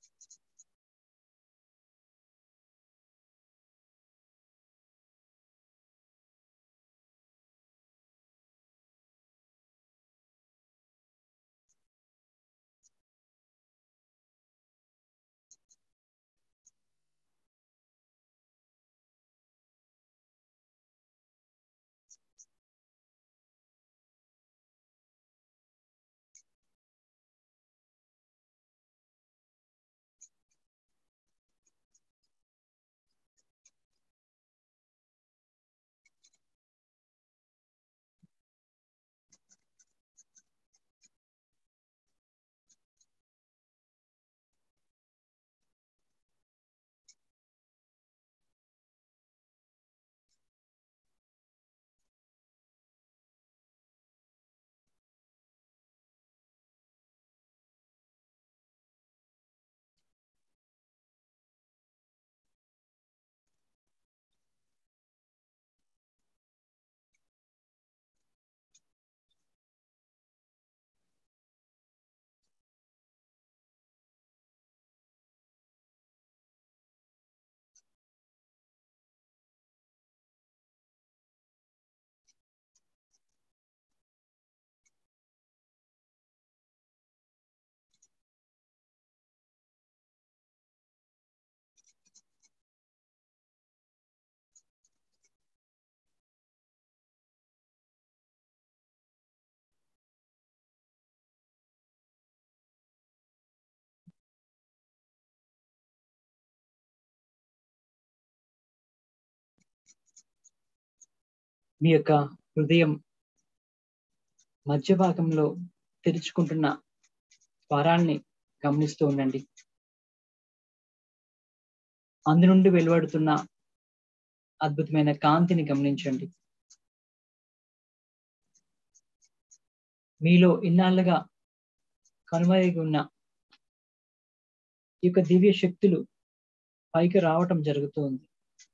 మీ యొక్క హృదయం మధ్య భాగంలో తెరుచుకుంటున్న స్వరాన్ని గమనిస్తూ ఉండండి అందు నుండి వెలువడుతున్న అద్భుతమైన కాంతిని గమనించండి మీలో ఇన్నాళ్ళుగా కనుమరుగు ఉన్న ఈ యొక్క దివ్య శక్తులు పైకి రావటం జరుగుతూ ఉంది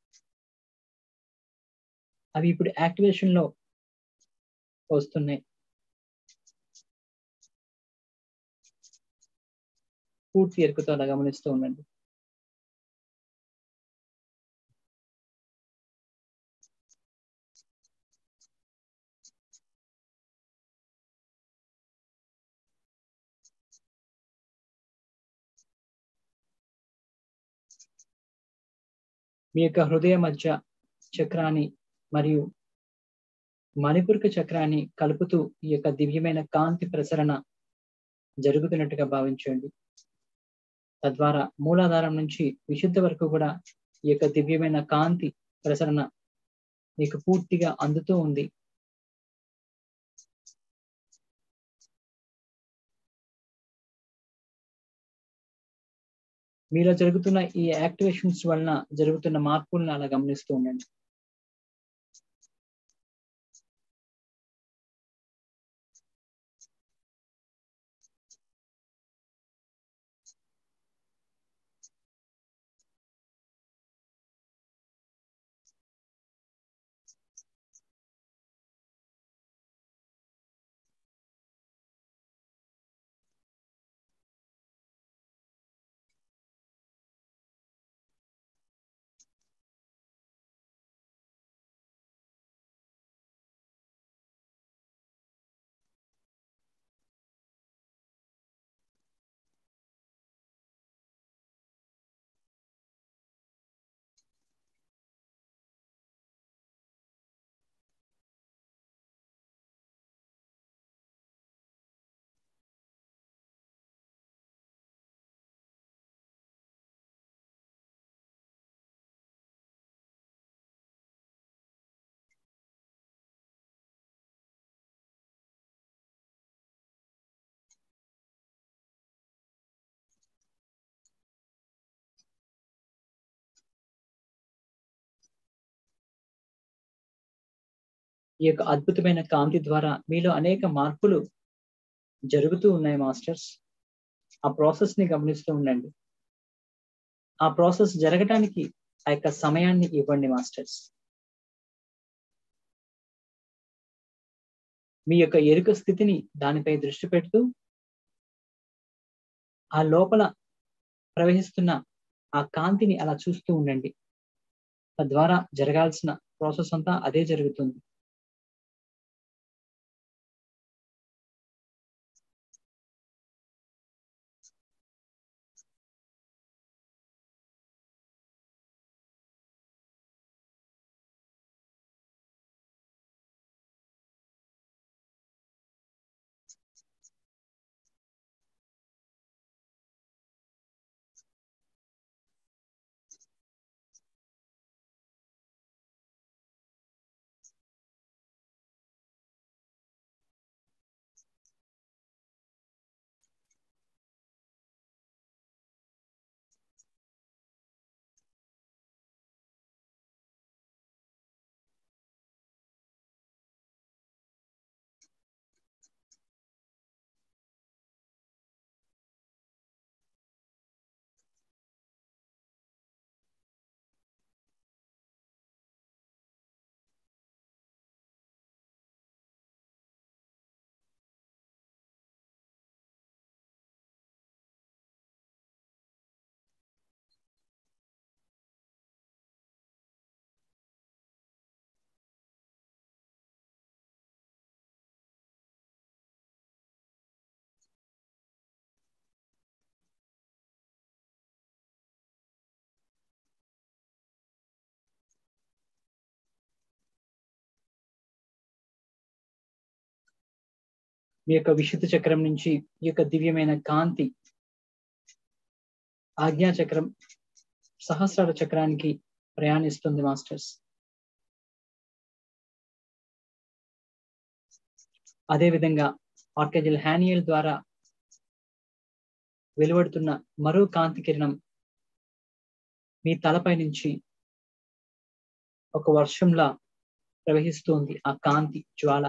అవి ఇప్పుడు యాక్టివేషన్ లో వస్తున్నాయి పూర్తి ఎరుకుతో అలా గమనిస్తూ ఉండండి మీ యొక్క హృదయ మధ్య చక్రాన్ని మరియు మణిపురక చక్రాన్ని కలుపుతూ ఈ యొక్క దివ్యమైన కాంతి ప్రసరణ జరుగుతున్నట్టుగా భావించండి తద్వారా మూలాధారం నుంచి విశుద్ధ వరకు కూడా ఈ యొక్క దివ్యమైన కాంతి ప్రసరణ మీకు పూర్తిగా అందుతూ ఉంది మీలో జరుగుతున్న ఈ యాక్టివేషన్స్ వలన జరుగుతున్న మార్పులను అలా గమనిస్తూ ఉండండి ఈ యొక్క అద్భుతమైన కాంతి ద్వారా మీలో అనేక మార్పులు జరుగుతూ ఉన్నాయి మాస్టర్స్ ఆ ప్రాసెస్ ని గమనిస్తూ ఉండండి ఆ ప్రాసెస్ జరగటానికి ఆ యొక్క సమయాన్ని ఇవ్వండి మాస్టర్స్ మీ యొక్క ఎరుక స్థితిని దానిపై దృష్టి పెడుతూ ఆ లోపల ప్రవహిస్తున్న ఆ కాంతిని అలా చూస్తూ ఉండండి తద్వారా జరగాల్సిన ప్రాసెస్ అంతా అదే జరుగుతుంది మీ యొక్క విశుద్ధ చక్రం నుంచి ఈ యొక్క దివ్యమైన కాంతి ఆజ్ఞా చక్రం సహస్రార చక్రానికి ప్రయాణిస్తుంది మాస్టర్స్ అదేవిధంగా ఆర్కేజల్ హ్యానియల్ ద్వారా వెలువడుతున్న మరో కాంతి కిరణం మీ తలపై నుంచి ఒక వర్షంలా ప్రవహిస్తుంది ఆ కాంతి జ్వాల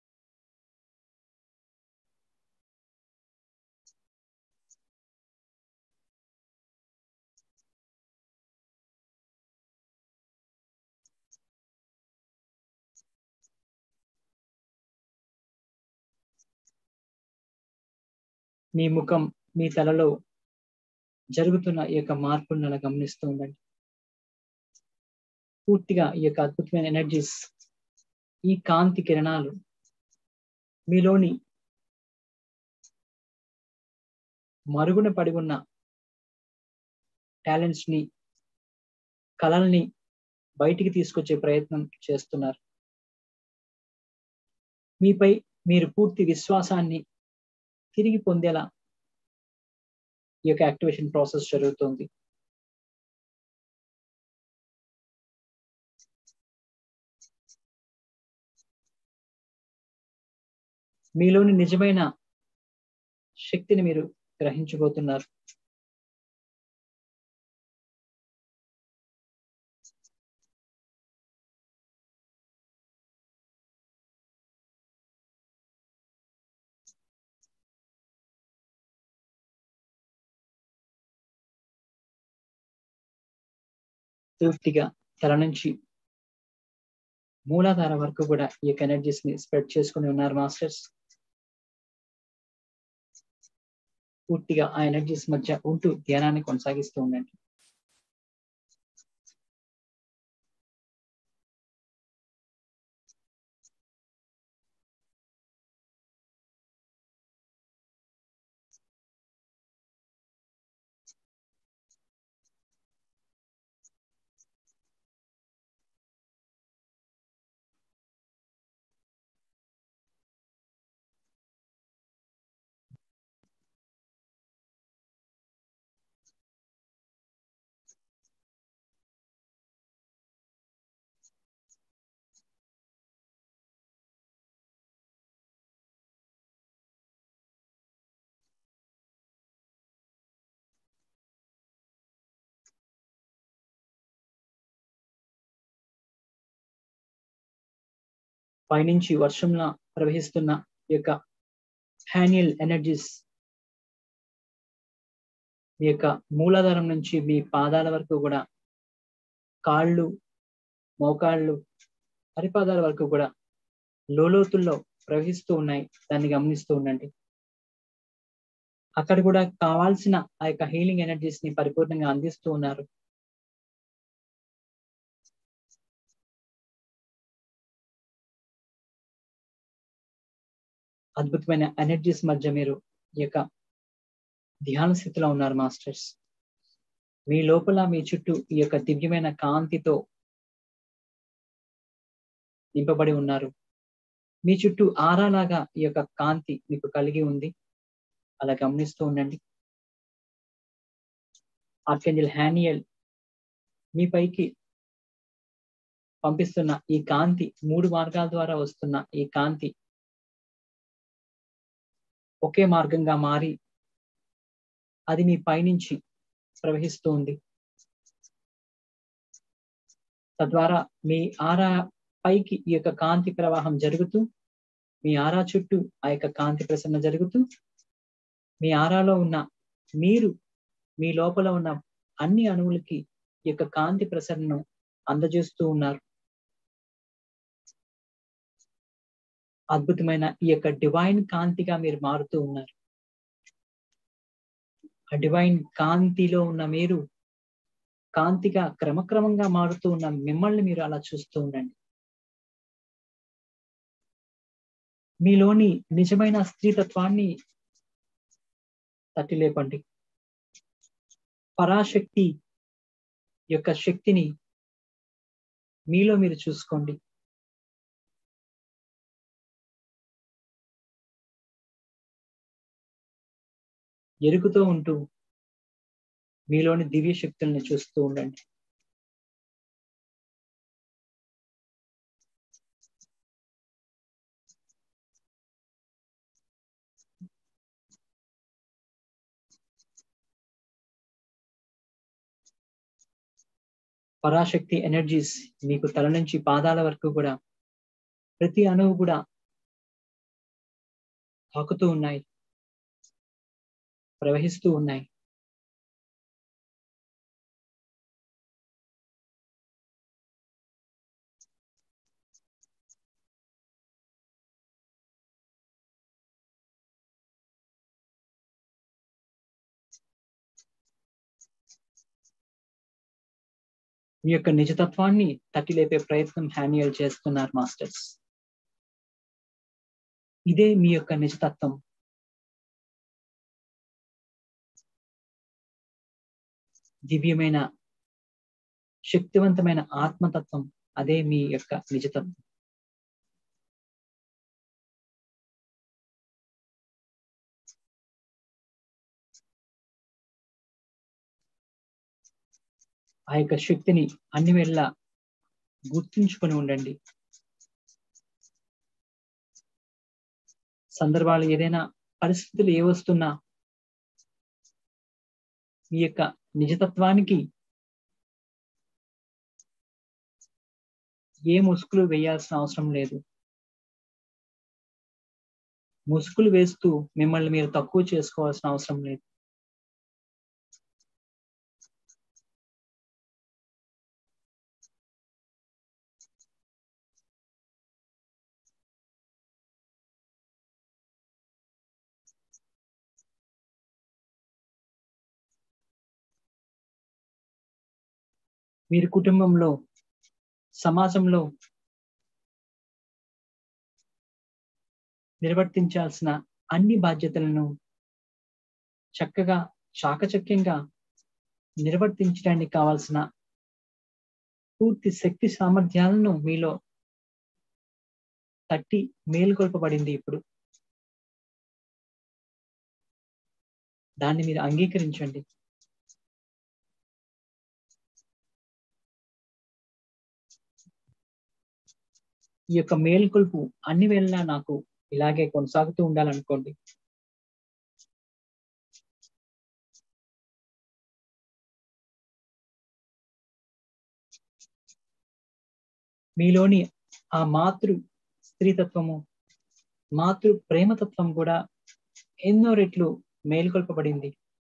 మీ ముఖం మీ తలలో జరుగుతున్న ఈ యొక్క మార్పులను అలా గమనిస్తూ ఉండండి పూర్తిగా ఈ యొక్క అద్భుతమైన ఎనర్జీస్ ఈ కాంతి కిరణాలు మీలోని మరుగున పడి ఉన్న టాలెంట్స్ ని కళల్ని బయటికి తీసుకొచ్చే ప్రయత్నం చేస్తున్నారు మీపై మీరు పూర్తి విశ్వాసాన్ని తిరిగి పొందేలా ఈ యొక్క యాక్టివేషన్ ప్రాసెస్ జరుగుతుంది మీలోని నిజమైన శక్తిని మీరు గ్రహించబోతున్నారు పూర్తిగా తల నుంచి మూలాధార వరకు కూడా ఈ యొక్క ఎనర్జీస్ ని స్ప్రెడ్ చేసుకుని ఉన్నారు మాస్టర్స్ పూర్తిగా ఆ ఎనర్జీస్ మధ్య ఉంటూ ధ్యానాన్ని కొనసాగిస్తూ ఉండండి పైనుంచి వర్షంలా ప్రవహిస్తున్న ఈ యొక్క హ్యానియల్ ఎనర్జీస్ మీ యొక్క మూలాధారం నుంచి మీ పాదాల వరకు కూడా కాళ్ళు మోకాళ్ళు అరిపాదాల వరకు కూడా లోతుల్లో ప్రవహిస్తూ ఉన్నాయి దాన్ని గమనిస్తూ ఉండండి అక్కడ కూడా కావాల్సిన ఆ యొక్క హీలింగ్ ఎనర్జీస్ ని పరిపూర్ణంగా అందిస్తూ ఉన్నారు అద్భుతమైన ఎనర్జీస్ మధ్య మీరు ఈ యొక్క ధ్యాన స్థితిలో ఉన్నారు మాస్టర్స్ మీ లోపల మీ చుట్టూ ఈ యొక్క దివ్యమైన కాంతితో నింపబడి ఉన్నారు మీ చుట్టూ ఆరాలాగా ఈ యొక్క కాంతి మీకు కలిగి ఉంది అలా గమనిస్తూ ఉండండి ఆర్కెంజల్ హ్యానియల్ మీ పైకి పంపిస్తున్న ఈ కాంతి మూడు మార్గాల ద్వారా వస్తున్న ఈ కాంతి ఒకే మార్గంగా మారి అది మీ పైనుంచి ప్రవహిస్తూ ఉంది తద్వారా మీ ఆరా పైకి ఈ యొక్క కాంతి ప్రవాహం జరుగుతూ మీ ఆరా చుట్టూ ఆ యొక్క కాంతి ప్రసరణ జరుగుతూ మీ ఆరాలో ఉన్న మీరు మీ లోపల ఉన్న అన్ని అణువులకి ఈ యొక్క కాంతి ప్రసరణను అందజేస్తూ ఉన్నారు అద్భుతమైన ఈ యొక్క డివైన్ కాంతిగా మీరు మారుతూ ఉన్నారు ఆ డివైన్ కాంతిలో ఉన్న మీరు కాంతిగా క్రమక్రమంగా మారుతూ ఉన్న మిమ్మల్ని మీరు అలా చూస్తూ ఉండండి మీలోని నిజమైన స్త్రీతత్వాన్ని తట్టి లేపండి పరాశక్తి యొక్క శక్తిని మీలో మీరు చూసుకోండి ఎరుగుతూ ఉంటూ మీలోని దివ్య శక్తుల్ని చూస్తూ ఉండండి పరాశక్తి ఎనర్జీస్ మీకు తల నుంచి పాదాల వరకు కూడా ప్రతి అణువు కూడా తాకుతూ ఉన్నాయి ప్రవహిస్తూ ఉన్నాయి మీ యొక్క నిజతత్వాన్ని తట్టి లేపే ప్రయత్నం హ్యానియల్ చేస్తున్నారు మాస్టర్స్ ఇదే మీ యొక్క నిజతత్వం దివ్యమైన శక్తివంతమైన ఆత్మతత్వం అదే మీ యొక్క నిజతత్వం ఆ యొక్క శక్తిని అన్ని వేళ గుర్తుంచుకొని ఉండండి సందర్భాలు ఏదైనా పరిస్థితులు ఏ వస్తున్నా మీ యొక్క నిజతత్వానికి ఏ ముసుగులు వేయాల్సిన అవసరం లేదు ముసుగులు వేస్తూ మిమ్మల్ని మీరు తక్కువ చేసుకోవాల్సిన అవసరం లేదు మీరు కుటుంబంలో సమాజంలో నిర్వర్తించాల్సిన అన్ని బాధ్యతలను చక్కగా చాకచక్యంగా నిర్వర్తించడానికి కావాల్సిన పూర్తి శక్తి సామర్థ్యాలను మీలో తట్టి మేలుకొల్పబడింది ఇప్పుడు దాన్ని మీరు అంగీకరించండి ఈ యొక్క మేల్కొల్పు అన్ని వేళలా నాకు ఇలాగే కొనసాగుతూ ఉండాలనుకోండి మీలోని ఆ మాతృ స్త్రీతత్వము మాతృ ప్రేమతత్వం కూడా ఎన్నో రెట్లు మేలుకొల్పబడింది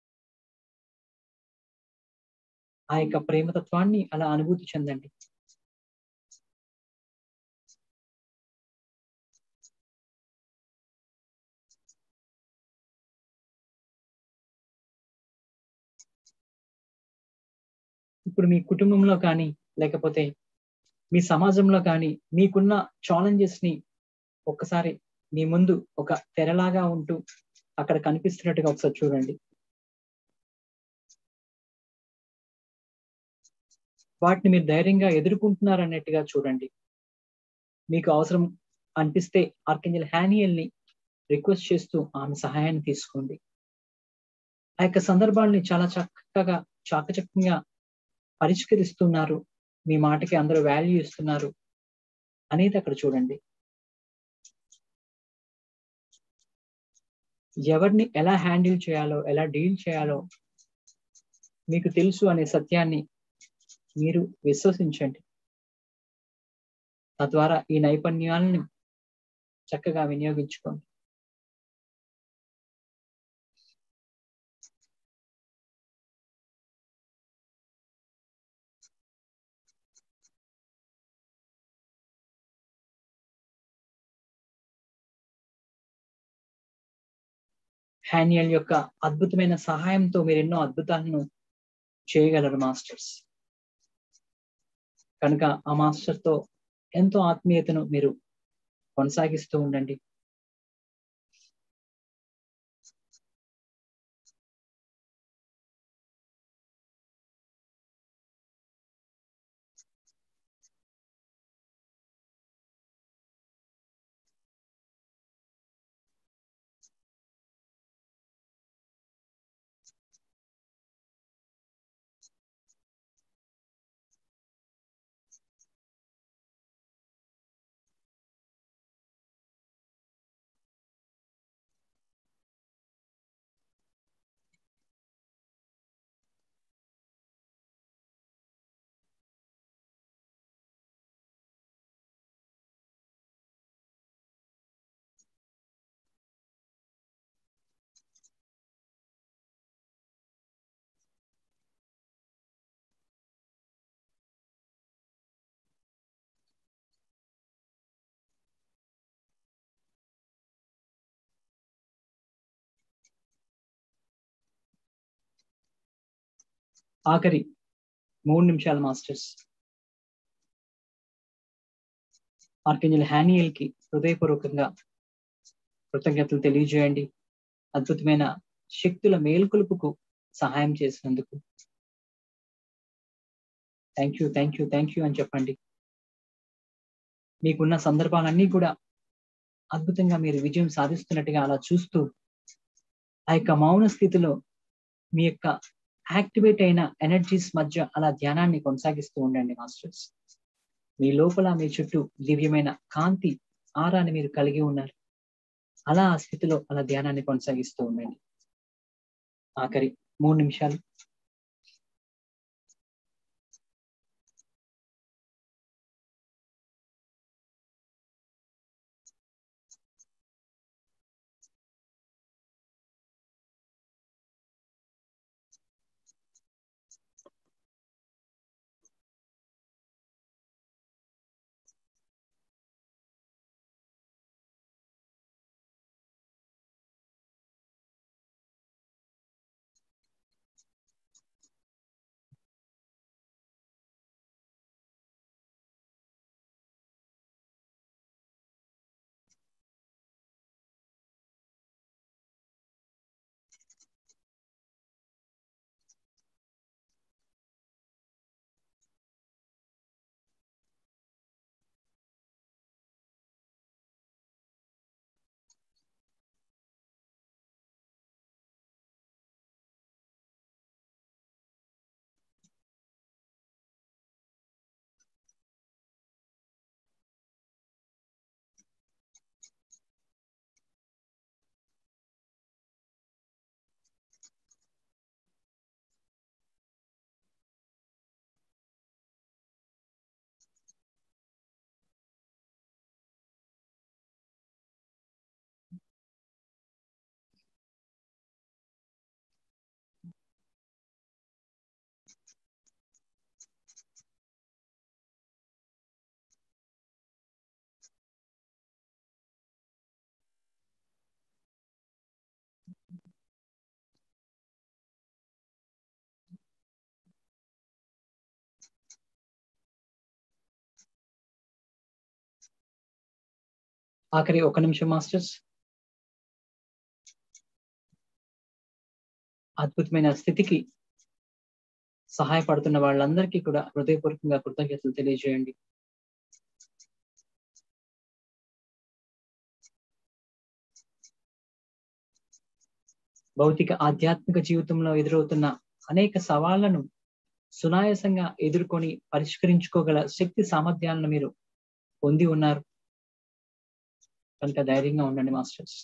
ఆ యొక్క ప్రేమతత్వాన్ని అలా అనుభూతి చెందండి ఇప్పుడు మీ కుటుంబంలో కానీ లేకపోతే మీ సమాజంలో కానీ మీకున్న ఛాలెంజెస్ ని ఒక్కసారి మీ ముందు ఒక తెరలాగా ఉంటూ అక్కడ కనిపిస్తున్నట్టుగా ఒకసారి చూడండి వాటిని మీరు ధైర్యంగా ఎదుర్కొంటున్నారు అన్నట్టుగా చూడండి మీకు అవసరం అనిపిస్తే ఆర్కెంజల్ హ్యానియల్ ని రిక్వెస్ట్ చేస్తూ ఆమె సహాయాన్ని తీసుకోండి ఆ యొక్క సందర్భాన్ని చాలా చక్కగా చాకచక్యంగా పరిష్కరిస్తున్నారు మీ మాటకి అందరూ వాల్యూ ఇస్తున్నారు అనేది అక్కడ చూడండి ఎవరిని ఎలా హ్యాండిల్ చేయాలో ఎలా డీల్ చేయాలో మీకు తెలుసు అనే సత్యాన్ని మీరు విశ్వసించండి తద్వారా ఈ నైపుణ్యాలను చక్కగా వినియోగించుకోండి హ్యానియల్ యొక్క అద్భుతమైన సహాయంతో మీరు ఎన్నో అద్భుతాలను చేయగలరు మాస్టర్స్ కనుక ఆ మాస్టర్ తో ఎంతో ఆత్మీయతను మీరు కొనసాగిస్తూ ఉండండి ఆఖరి మూడు నిమిషాలు మాస్టర్స్ ఆర్కెంజల్ హ్యానియల్ కి హృదయపూర్వకంగా కృతజ్ఞతలు తెలియజేయండి అద్భుతమైన శక్తుల మేల్కొలుపుకు సహాయం చేసినందుకు thank you thank you thank you అని చెప్పండి మీకున్న సందర్భాలన్నీ కూడా అద్భుతంగా మీరు విజయం సాధిస్తున్నట్టుగా అలా చూస్తూ ఆ యొక్క మౌన స్థితిలో మీ యొక్క యాక్టివేట్ అయిన ఎనర్జీస్ మధ్య అలా ధ్యానాన్ని కొనసాగిస్తూ ఉండండి మాస్టర్స్ మీ లోపల మీ చుట్టూ దివ్యమైన కాంతి ఆరాన్ని మీరు కలిగి ఉన్నారు అలా ఆ స్థితిలో అలా ధ్యానాన్ని కొనసాగిస్తూ ఉండండి ఆఖరి మూడు నిమిషాలు ఆఖరి ఒక నిమిషం మాస్టర్స్ అద్భుతమైన స్థితికి సహాయపడుతున్న వాళ్ళందరికీ కూడా హృదయపూర్వకంగా కృతజ్ఞతలు తెలియజేయండి భౌతిక ఆధ్యాత్మిక జీవితంలో ఎదురవుతున్న అనేక సవాళ్లను సునాయాసంగా ఎదుర్కొని పరిష్కరించుకోగల శక్తి సామర్థ్యాలను మీరు పొంది ఉన్నారు కనుక ధైర్యంగా ఉండండి మాస్టర్స్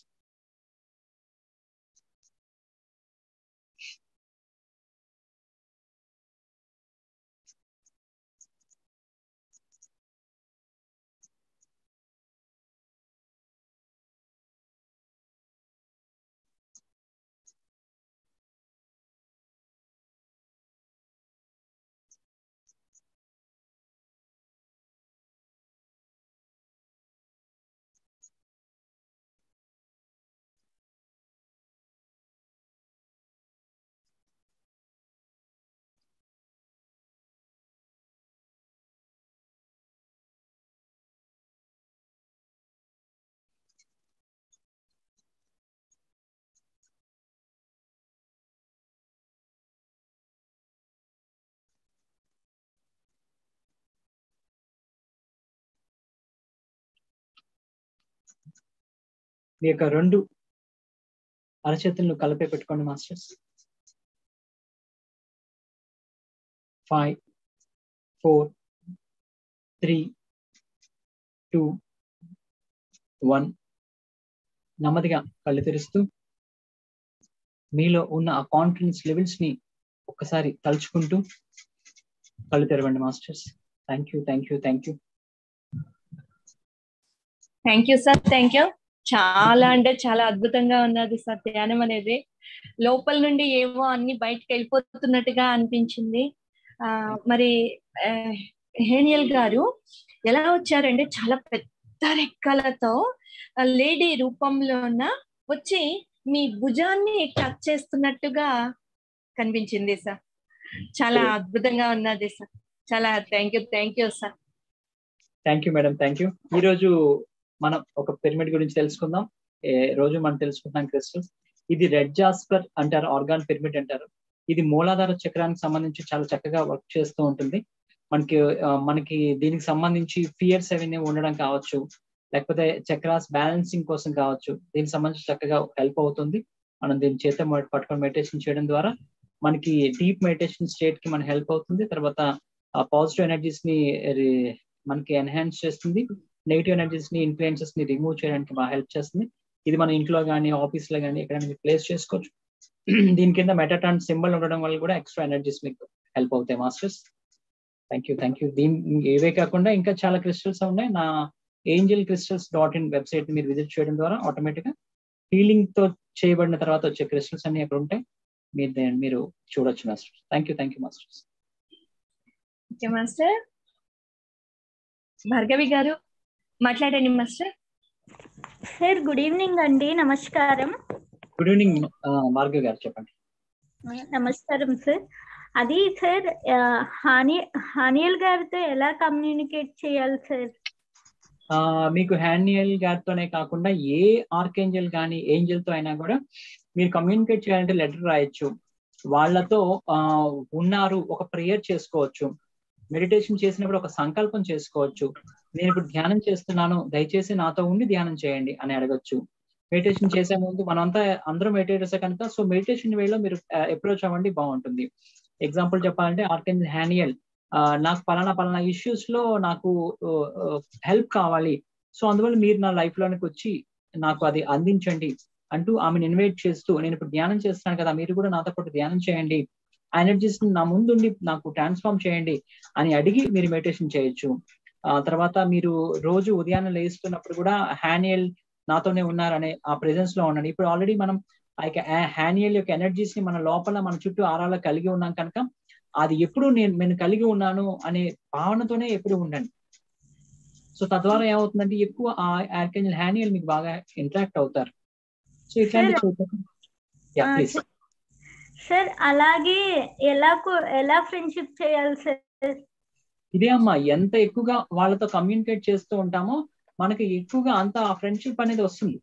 మీ యొక్క రెండు అరచేతులను కలిపే పెట్టుకోండి masters five four three two one నెమ్మదిగా కళ్ళు తెరుస్తూ మీలో ఉన్న ఆ కాన్ఫిడెన్స్ లెవెల్స్ ని ఒక్కసారి తలుచుకుంటూ కళ్ళు తెరవండి masters thank you thank you thank you thank you sir thank you చాలా అంటే చాలా అద్భుతంగా ఉన్నది సార్ ధ్యానం అనేది లోపల నుండి ఏవో అన్ని బయటకు వెళ్ళిపోతున్నట్టుగా అనిపించింది ఆ మరి హేనియల్ గారు ఎలా వచ్చారంటే చాలా పెద్ద రెక్కలతో లేడీ రూపంలోన వచ్చి మీ భుజాన్ని టచ్ చేస్తున్నట్టుగా కనిపించింది సార్ చాలా అద్భుతంగా ఉన్నది సార్ చాలా thank you thank you sir thank you madam thank you ఈ రోజు మనం ఒక పిరమిడ్ గురించి తెలుసుకుందాం రోజు మనం తెలుసుకుంటున్నాం క్రిస్టల్స్ ఇది రెడ్ జాస్పర్ అంటారు ఆర్గాన్ పిరమిడ్ అంటారు ఇది మూలాధార చక్రానికి సంబంధించి చాలా చక్కగా వర్క్ చేస్తూ ఉంటుంది మనకి మనకి దీనికి సంబంధించి ఫియర్స్ అవన్నీ ఉండడం కావచ్చు లేకపోతే చక్రాస్ బ్యాలెన్సింగ్ కోసం కావచ్చు దీనికి సంబంధించి చక్కగా హెల్ప్ అవుతుంది మనం దీని చేత పట్టుకొని మెడిటేషన్ చేయడం ద్వారా మనకి డీప్ మెడిటేషన్ స్టేట్ కి మన హెల్ప్ అవుతుంది తర్వాత పాజిటివ్ ఎనర్జీస్ ని మనకి ఎన్హాన్స్ చేస్తుంది నెగిటివ్ ఎనర్జీస్ ని ఇన్ఫ్లుయెన్సెస్ ని రిమూవ్ చేయడానికి బాగా హెల్ప్ చేస్తుంది ఇది మన ఇంట్లో కానీ ఆఫీస్ లో కానీ ఎక్కడైనా ప్లేస్ చేసుకోవచ్చు దీని కింద మెటాటాన్ సింబల్ ఉండడం వల్ల కూడా ఎక్స్ట్రా ఎనర్జీస్ మీకు హెల్ప్ అవుతాయి masters thank you thank you దీని ఏవే కాకుండా ఇంకా చాలా క్రిస్టల్స్ ఉన్నాయి నా angel crystals dot in website మీరు విజిట్ చేయడం ద్వారా ఆటోమేటిక్ గా హీలింగ్ తో చేయబడిన తర్వాత వచ్చే క్రిస్టల్స్ అన్ని అక్కడ ఉంటాయి మీరు మీరు చూడొచ్చు master thank you thank you masters okay master Bhargavi గారు మాట్లాడండి మాస్టర్ సార్ గుడ్ ఈవినింగ్ అండి నమస్కారం గుడ్ ఈవినింగ్ భార్గవి గారు చెప్పండి నమస్కారం సార్ అది సార్ హాని హానియల్ గారితో ఎలా కమ్యూనికేట్ చేయాలి సార్ మీకు హ్యాండియల్ గారితోనే కాకుండా ఏ ఆర్కేంజల్ కానీ ఏంజల్ తో అయినా కూడా మీరు కమ్యూనికేట్ చేయాలంటే లెటర్ రాయొచ్చు వాళ్ళతో ఉన్నారు ఒక ప్రేయర్ చేసుకోవచ్చు మెడిటేషన్ చేసినప్పుడు ఒక సంకల్పం చేసుకోవచ్చు నేను ఇప్పుడు ధ్యానం చేస్తున్నాను దయచేసి నాతో ఉండి ధ్యానం చేయండి అని అడగచ్చు మెడిటేషన్ చేసే ముందు మనంతా అందరూ మెడిటేటర్స్ కనుక సో మెడిటేషన్ వేలో మీరు అప్రోచ్ అవ్వండి బాగుంటుంది ఎగ్జాంపుల్ చెప్పాలంటే ఆర్కెన్ హ్యానియల్ నాకు పలానా పలానా ఇష్యూస్ లో నాకు హెల్ప్ కావాలి సో అందువల్ల మీరు నా లైఫ్ లోనికి వచ్చి నాకు అది అందించండి అంటూ ఆమెను ఇన్వైట్ చేస్తూ నేను ఇప్పుడు ధ్యానం చేస్తున్నాను కదా మీరు కూడా నాతో పాటు ధ్యానం చేయండి ఆ ఎనర్జీస్ నా ముందుండి నాకు ట్రాన్స్ఫార్మ్ చేయండి అని అడిగి మీరు మెడిటేషన్ చేయొచ్చు ఆ తర్వాత మీరు రోజు ఉదయాన్నే లేస్తున్నప్పుడు కూడా హ్యానియల్ నాతోనే ఉన్నారనే ఆ ప్రెజెన్స్ లో ఉండండి ఇప్పుడు ఆల్రెడీ మనం ఆ యొక్క హ్యానియల్ యొక్క ఎనర్జీస్ ని మన లోపల మన చుట్టూ ఆరాల కలిగి ఉన్నాం కనుక అది ఎప్పుడు నేను నేను కలిగి ఉన్నాను అనే భావనతోనే ఎప్పుడు ఉండండి సో తద్వారా ఏమవుతుందంటే ఎక్కువ ఆ ఆర్కేంజల్ హ్యానియల్ మీకు బాగా ఇంటరాక్ట్ అవుతారు సో ఇట్లాంటి ప్లీజ్ సార్ అలాగే ఎలా ఎలా ఫ్రెండ్షిప్ చేయాలి సార్ ఇదే అమ్మా ఎంత ఎక్కువగా వాళ్ళతో కమ్యూనికేట్ చేస్తూ ఉంటామో మనకి ఎక్కువగా అంత ఆ ఫ్రెండ్షిప్ అనేది వస్తుంది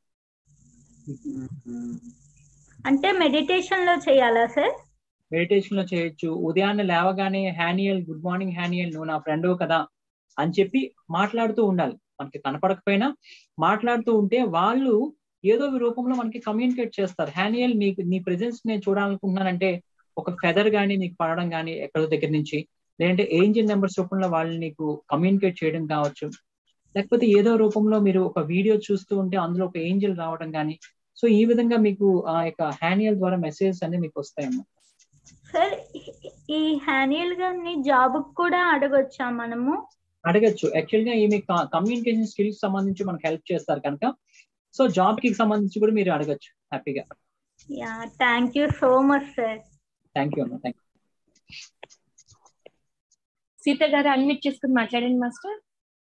అంటే మెడిటేషన్ లో చేయాలా సార్ మెడిటేషన్ లో చేయొచ్చు ఉదయాన్నే లేవగానే హ్యానియల్ గుడ్ మార్నింగ్ హ్యానియల్ నువ్వు నా ఫ్రెండ్ కదా అని చెప్పి మాట్లాడుతూ ఉండాలి మనకి కనపడకపోయినా మాట్లాడుతూ ఉంటే వాళ్ళు ఏదో ఒక రూపంలో మనకి కమ్యూనికేట్ చేస్తారు హ్యానియల్ నీకు నీ ప్రెజెన్స్ నేను చూడాలనుకుంటున్నానంటే ఒక ఫెదర్ కానీ నీకు పడడం కానీ ఎక్కడో దగ్గర నుంచి లేదంటే ఏంజిల్ నెంబర్స్ రూపంలో వాళ్ళు నీకు కమ్యూనికేట్ చేయడం కావచ్చు లేకపోతే ఏదో రూపంలో మీరు ఒక వీడియో చూస్తూ ఉంటే అందులో ఒక ఏంజిల్ రావడం కానీ సో ఈ విధంగా మీకు ఆ యొక్క హ్యానియల్ ద్వారా మెసేజెస్ అన్ని మీకు వస్తాయమ్మా సార్ ఈ హ్యానియల్ గారిని జాబ్ కూడా అడగొచ్చా మనము అడగచ్చు యాక్చువల్ గా ఈమె కమ్యూనికేషన్ స్కిల్స్ సంబంధించి మనకు హెల్ప్ చేస్తారు కనుక సో జాబ్ కి సంబంధించి కూడా మీరు అడగచ్చు హ్యాపీగా yeah thank you so much sir thank you అమ్మా థ్యాంక్ సీత గారు అన్మిట్ చేసుకుని మాట్లాడండి మాస్టర్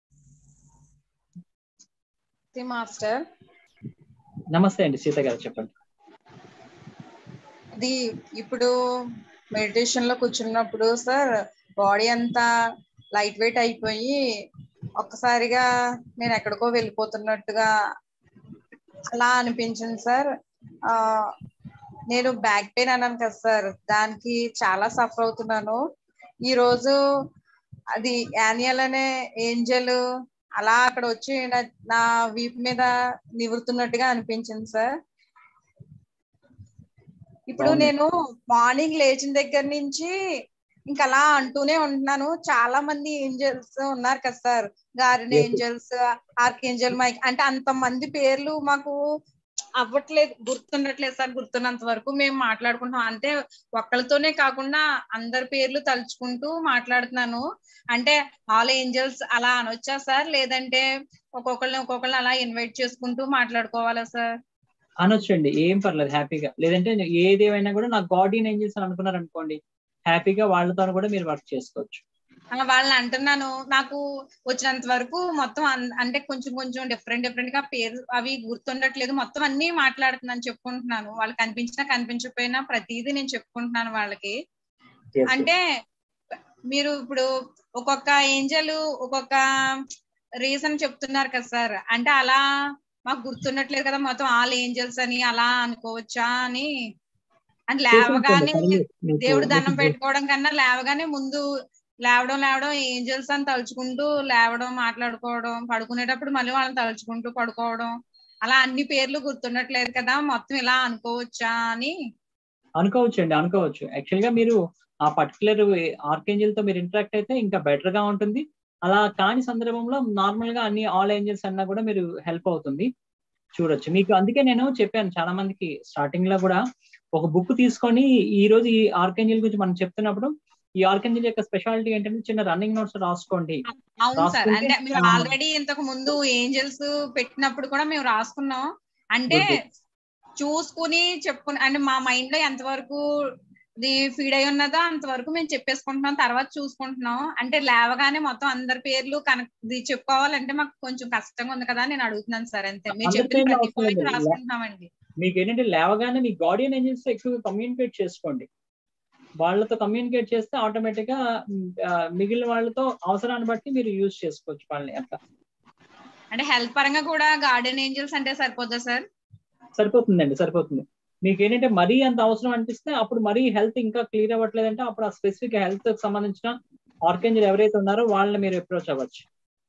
మాస్టర్ నమస్తే అండి సీత గారు చెప్పండి అది ఇప్పుడు మెడిటేషన్ లో కూర్చున్నప్పుడు సార్ బాడీ అంతా లైట్ వెయిట్ అయిపోయి ఒక్కసారిగా నేను ఎక్కడికో వెళ్ళిపోతున్నట్టుగా అలా అనిపించింది సార్ ఆ నేను బ్యాక్ పెయిన్ అన్నాను కదా సార్ దానికి చాలా సఫర్ అవుతున్నాను ఈ రోజు అది యాన్యువల్ అనే ఏంజల్ అలా అక్కడ వచ్చి నా- నా వీపు మీద నివురుతున్నట్టుగా అనిపించింది సార్ ఇప్పుడు బాగుంది. నేను మార్నింగ్ లేచిన దగ్గర నుంచి ఇంకా అలా అంటూనే ఉంటున్నాను చాలా మంది ఏంజల్స్ ఉన్నారు కదా sir guardian Yes. Angels archangel Mike అంటే అంత మంది పేర్లు మాకు అవ్వట్లేదు గుర్తుండట్లేదు సార్ గుర్తున్నంత వరకు మేము మాట్లాడుకుంటాం అంటే ఒక్కరితోనే కాకుండా అందరి పేర్లు తలుచుకుంటూ మాట్లాడుతున్నాను అంటే ఆల్ ఏంజల్స్ అలా అనొచ్చా సార్ లేదంటే ఒక్కొక్కరిని ఒక్కొక్కరిని అలా ఇన్వైట్ చేసుకుంటూ మాట్లాడుకోవాలా సార్ అనొచ్చండి ఏం పర్లేదు హ్యాపీగా లేదంటే ఏదేమైనా కూడా నాకు గార్డియన్ ఏంజల్స్ అని అనుకున్నారు అనుకోండి హ్యాపీగా వాళ్ళతో కూడా మీరు వర్క్ చేసుకోవచ్చు ఆ, వాళ్ళని అంటున్నాను నాకు వచ్చినంత వరకు మొత్తం అన్- అంటే కొంచెం కొంచెం డిఫరెంట్ డిఫరెంట్ గా పేరు అవి గుర్తుండట్లేదు మొత్తం అన్ని మాట్లాడుతున్నాను చెప్పుకుంటున్నాను వాళ్ళకి కనిపించినా కనిపించకపోయినా ప్రతిదీ నేను చెప్పుకుంటున్నాను వాళ్ళకి Yes, అంటే మీరు ఇప్పుడు ఒక్కొక్క ఏంజల్ ఒక్కొక్క రీజన్ చెప్తున్నారు కదా సార్ అంటే అలా మాకు గుర్తుండట్లేదు కదా మొత్తం ఆల్ ఏంజల్స్ అని అలా అనుకోవచ్చా అని అంటే లేవగానే పర్లేదు. మీకు- దేవుడు దండం మీకు పెట్టుకోవడం కన్నా లేవగానే ముందు లేవడం లేవడం ఏంజల్స్ అని తలుచుకుంటూ లేవడం మాట్లాడుకోవడం పడుకునేటప్పుడు మళ్ళీ వాళ్ళని తలుచుకుంటూ పడుకోవడం అలా అన్ని పేర్లు గుర్తుండట్లేదు కదా మొత్తం ఇలా అనుకోవచ్చా అని అనుకోవచ్చు అండి అనుకోవచ్చు యాక్చువల్ గా మీరు ఆ పర్టికులర్ ఆర్కేంజల్ తో మీరు ఇంటరాక్ట్ అయితే ఇంకా బెటర్ గా ఉంటుంది అలా కాని సందర్భంలో నార్మల్ గా అన్ని ఆల్ ఏంజల్స్ అన్నా కూడా మీరు హెల్ప్ అవుతుంది చూడొచ్చు మీకు అందుకే నేను చెప్పాను చాలా మందికి స్టార్టింగ్ లో కూడా ఒక బుక్ తీసుకొని ఈ రోజు ఈ ఆర్కేంజల్ గురించి మనం చెప్తున్నప్పుడు ఈ ఆర్కేంజల్ యొక్క స్పెషాలిటీ ఏంటంటే చిన్న రన్నింగ్ నోట్స్ రాసుకోండి అవును సార్ రాసుకుంటే, అంటే మీరు ఆ. ఆల్రెడీ ఇంతకు ముందు ఏంజల్స్ పెట్టినప్పుడు కూడా మేము రాసుకున్నాం అంటే Good, చూసుకుని చెప్పుకుని అంటే మా మైండ్ లో ఎంతవరకు ఇది ఫీడ్ అయి ఉన్నదో అంతవరకు మేము చెప్పేసుకుంటున్నాం తర్వాత చూసుకుంటున్నాం అంటే లేవగానే మొత్తం అందరి పేర్లు కనెక్ట్ ఇది చెప్పుకోవాలంటే మాకు కొంచెం కష్టంగా ఉంది కదా అని నేను అడుగుతున్నాను సార్ అంతే మీరు అందరి చెప్పిన పేర్లు ప్రతి అవసరం పాయింట్ లేదు. రాసుకుంటున్నామండి మీకు ఏంటంటే లేవగానే మీ గార్డియన్ ఏంజల్స్ తో ఎక్కువ కమ్యూనికేట్ చేసుకోండి వాళ్ళతో కమ్యూనికేట్ చేస్తే ఆటోమేటిక్ గా మ్, ఆ, మిగిలిన వాళ్ళతో అవసరాన్ని బట్టి మీరు యూజ్ చేసుకోవచ్చు వాళ్ళని అట్లా అంటే హెల్త్ పరంగా కూడా గార్డెన్ ఏంజల్స్ అంటే సరిపోద్దా సార్ సరిపోతుందండి సరిపోతుంది మీకు ఏంటంటే మరీ అంత అవసరం అనిపిస్తే అప్పుడు మరీ హెల్త్ ఇంకా క్లియర్ అవ్వట్లేదంటే అప్పుడు ఆ స్పెసిఫిక్ హెల్త్ సంబంధించిన ఆర్గనైజర్ ఎవరైతే ఉన్నారో వాళ్ళని మీరు అప్రోచ్ అవ్వచ్చు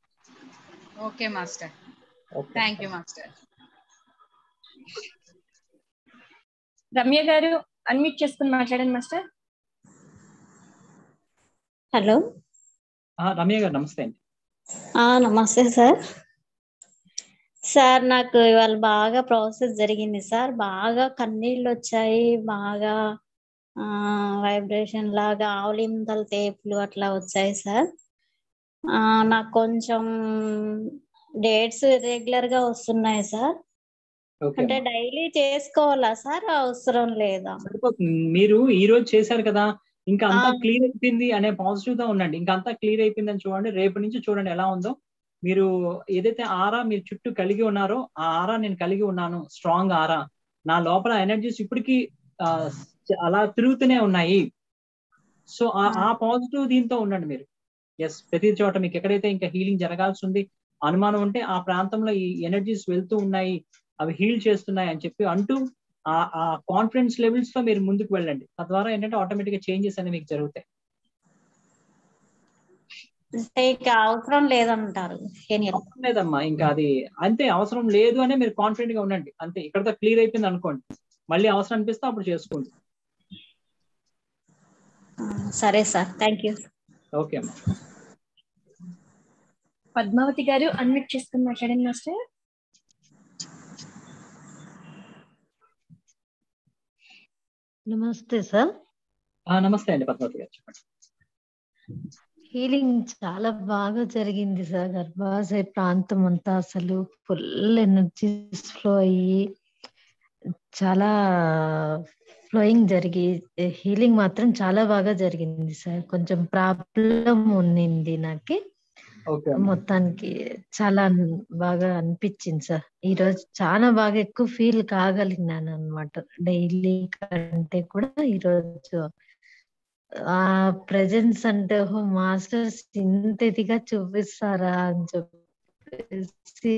okay master okay thank you master Ramya గారు అన్మ్యూట్ చేసుకుని మాట్లాడండి మాస్టర్ హలో ఆ, రమ్య గారు నమస్తే అండి ఆ నమస్తే సార్ సార్ నాకు ఇవాళ బాగా ప్రాసెస్ జరిగింది సార్ బాగా కన్నీళ్ళు వచ్చాయి బాగా వైబ్రేషన్ లాగా ఆవలింతల తేపులు అట్లా వచ్చాయి సార్ ఆ, నాకు కొంచెం డేట్స్ రెగ్యులర్ గా వస్తున్నాయి సార్ ఓకే అంటే డైలీ చేసుకోవాలా సార్ అవసరం లేదా సరిపోతుంది మీరు ఈ రోజు చేశారు కదా ఇంకా అంతా ఆ. క్లియర్ అయిపోయింది అనే పాజిటివ్ గా ఉండండి ఇంకా అంతా క్లియర్ అయిపోయిందని చూడండి రేపు నుంచి చూడండి ఎలా ఉందో మీరు ఏదైతే ఆరా మీరు చుట్టూ కలిగి ఉన్నారో ఆ ఆరా నేను కలిగి ఉన్నాను స్ట్రాంగ్ ఆరా నా లోపల ఎనర్జీస్ ఇప్పటికీ ఆ, అలా తిరుగుతూనే ఉన్నాయి సో ఆ పాజిటివ్ దీంతో ఉండండి మీరు ఎస్ ప్రతి చోట మీకు ఎక్కడైతే ఇంకా హీలింగ్ జరగాల్సి ఉంది అనుమానం ఉంటే ఆ ప్రాంతంలో ఈ ఎనర్జీస్ వెళ్తూ ఉన్నాయి అవి హీల్ చేస్తున్నాయి అని చెప్పి అంటూ ఆ ఆ కాన్ఫిడెన్స్ లెవెల్స్ తో మీరు ముందుకు వెళ్ళండి తద్వారా ఏంటంటే ఆటోమేటిక్ గా చేంజెస్ అనేవి మీకు జరుగుతాయి అంటే ఇక అవసరం లేదంటారు హేనియల్ అవసరం లేదమ్మా ఇంకా అది అంతే అవసరం లేదు అనే మీరు కాన్ఫిడెంట్ గా ఉండండి అంతే ఇక్కడతో క్లియర్ అయిపోయింది అనుకోండి మళ్ళీ అవసరం అనిపిస్తే అప్పుడు చేసుకోండి సరే సార్ థ్యాంక్ యూ ఓకే అమ్మా పద్మావతి గారు అన్మిట్ చేసుకుని మాట్లాడండి మాస్టర్ నమస్తే సార్ ఆ, నమస్తే అండి పద్మావతి గారు చెప్పండి హీలింగ్ చాలా బాగా జరిగింది సార్ గర్భాశయ ప్రాంతం అంతా అసలు ఫుల్ ఎనర్జీస్ ఫ్లో అయ్యి చాలా ఫ్లోయింగ్ జరిగి హీలింగ్ మాత్రం చాలా బాగా జరిగింది సార్ కొంచెం ప్రాబ్లం ఉన్నింది నాకు ఓకే అమ్మా. మొత్తానికి చాలా అన్- బాగా అనిపించింది సార్ ఈ రోజు చాలా బాగా ఎక్కువ ఫీల్ కాగలిగినాను అనమాట డైలీ కంటే కూడా ఈ రోజు ఆ ప్రెజెన్స్ అంటే ఓహో మాస్టర్స్ ఇంత ఇదిగా చూపిస్తారా అని చెప్పేసి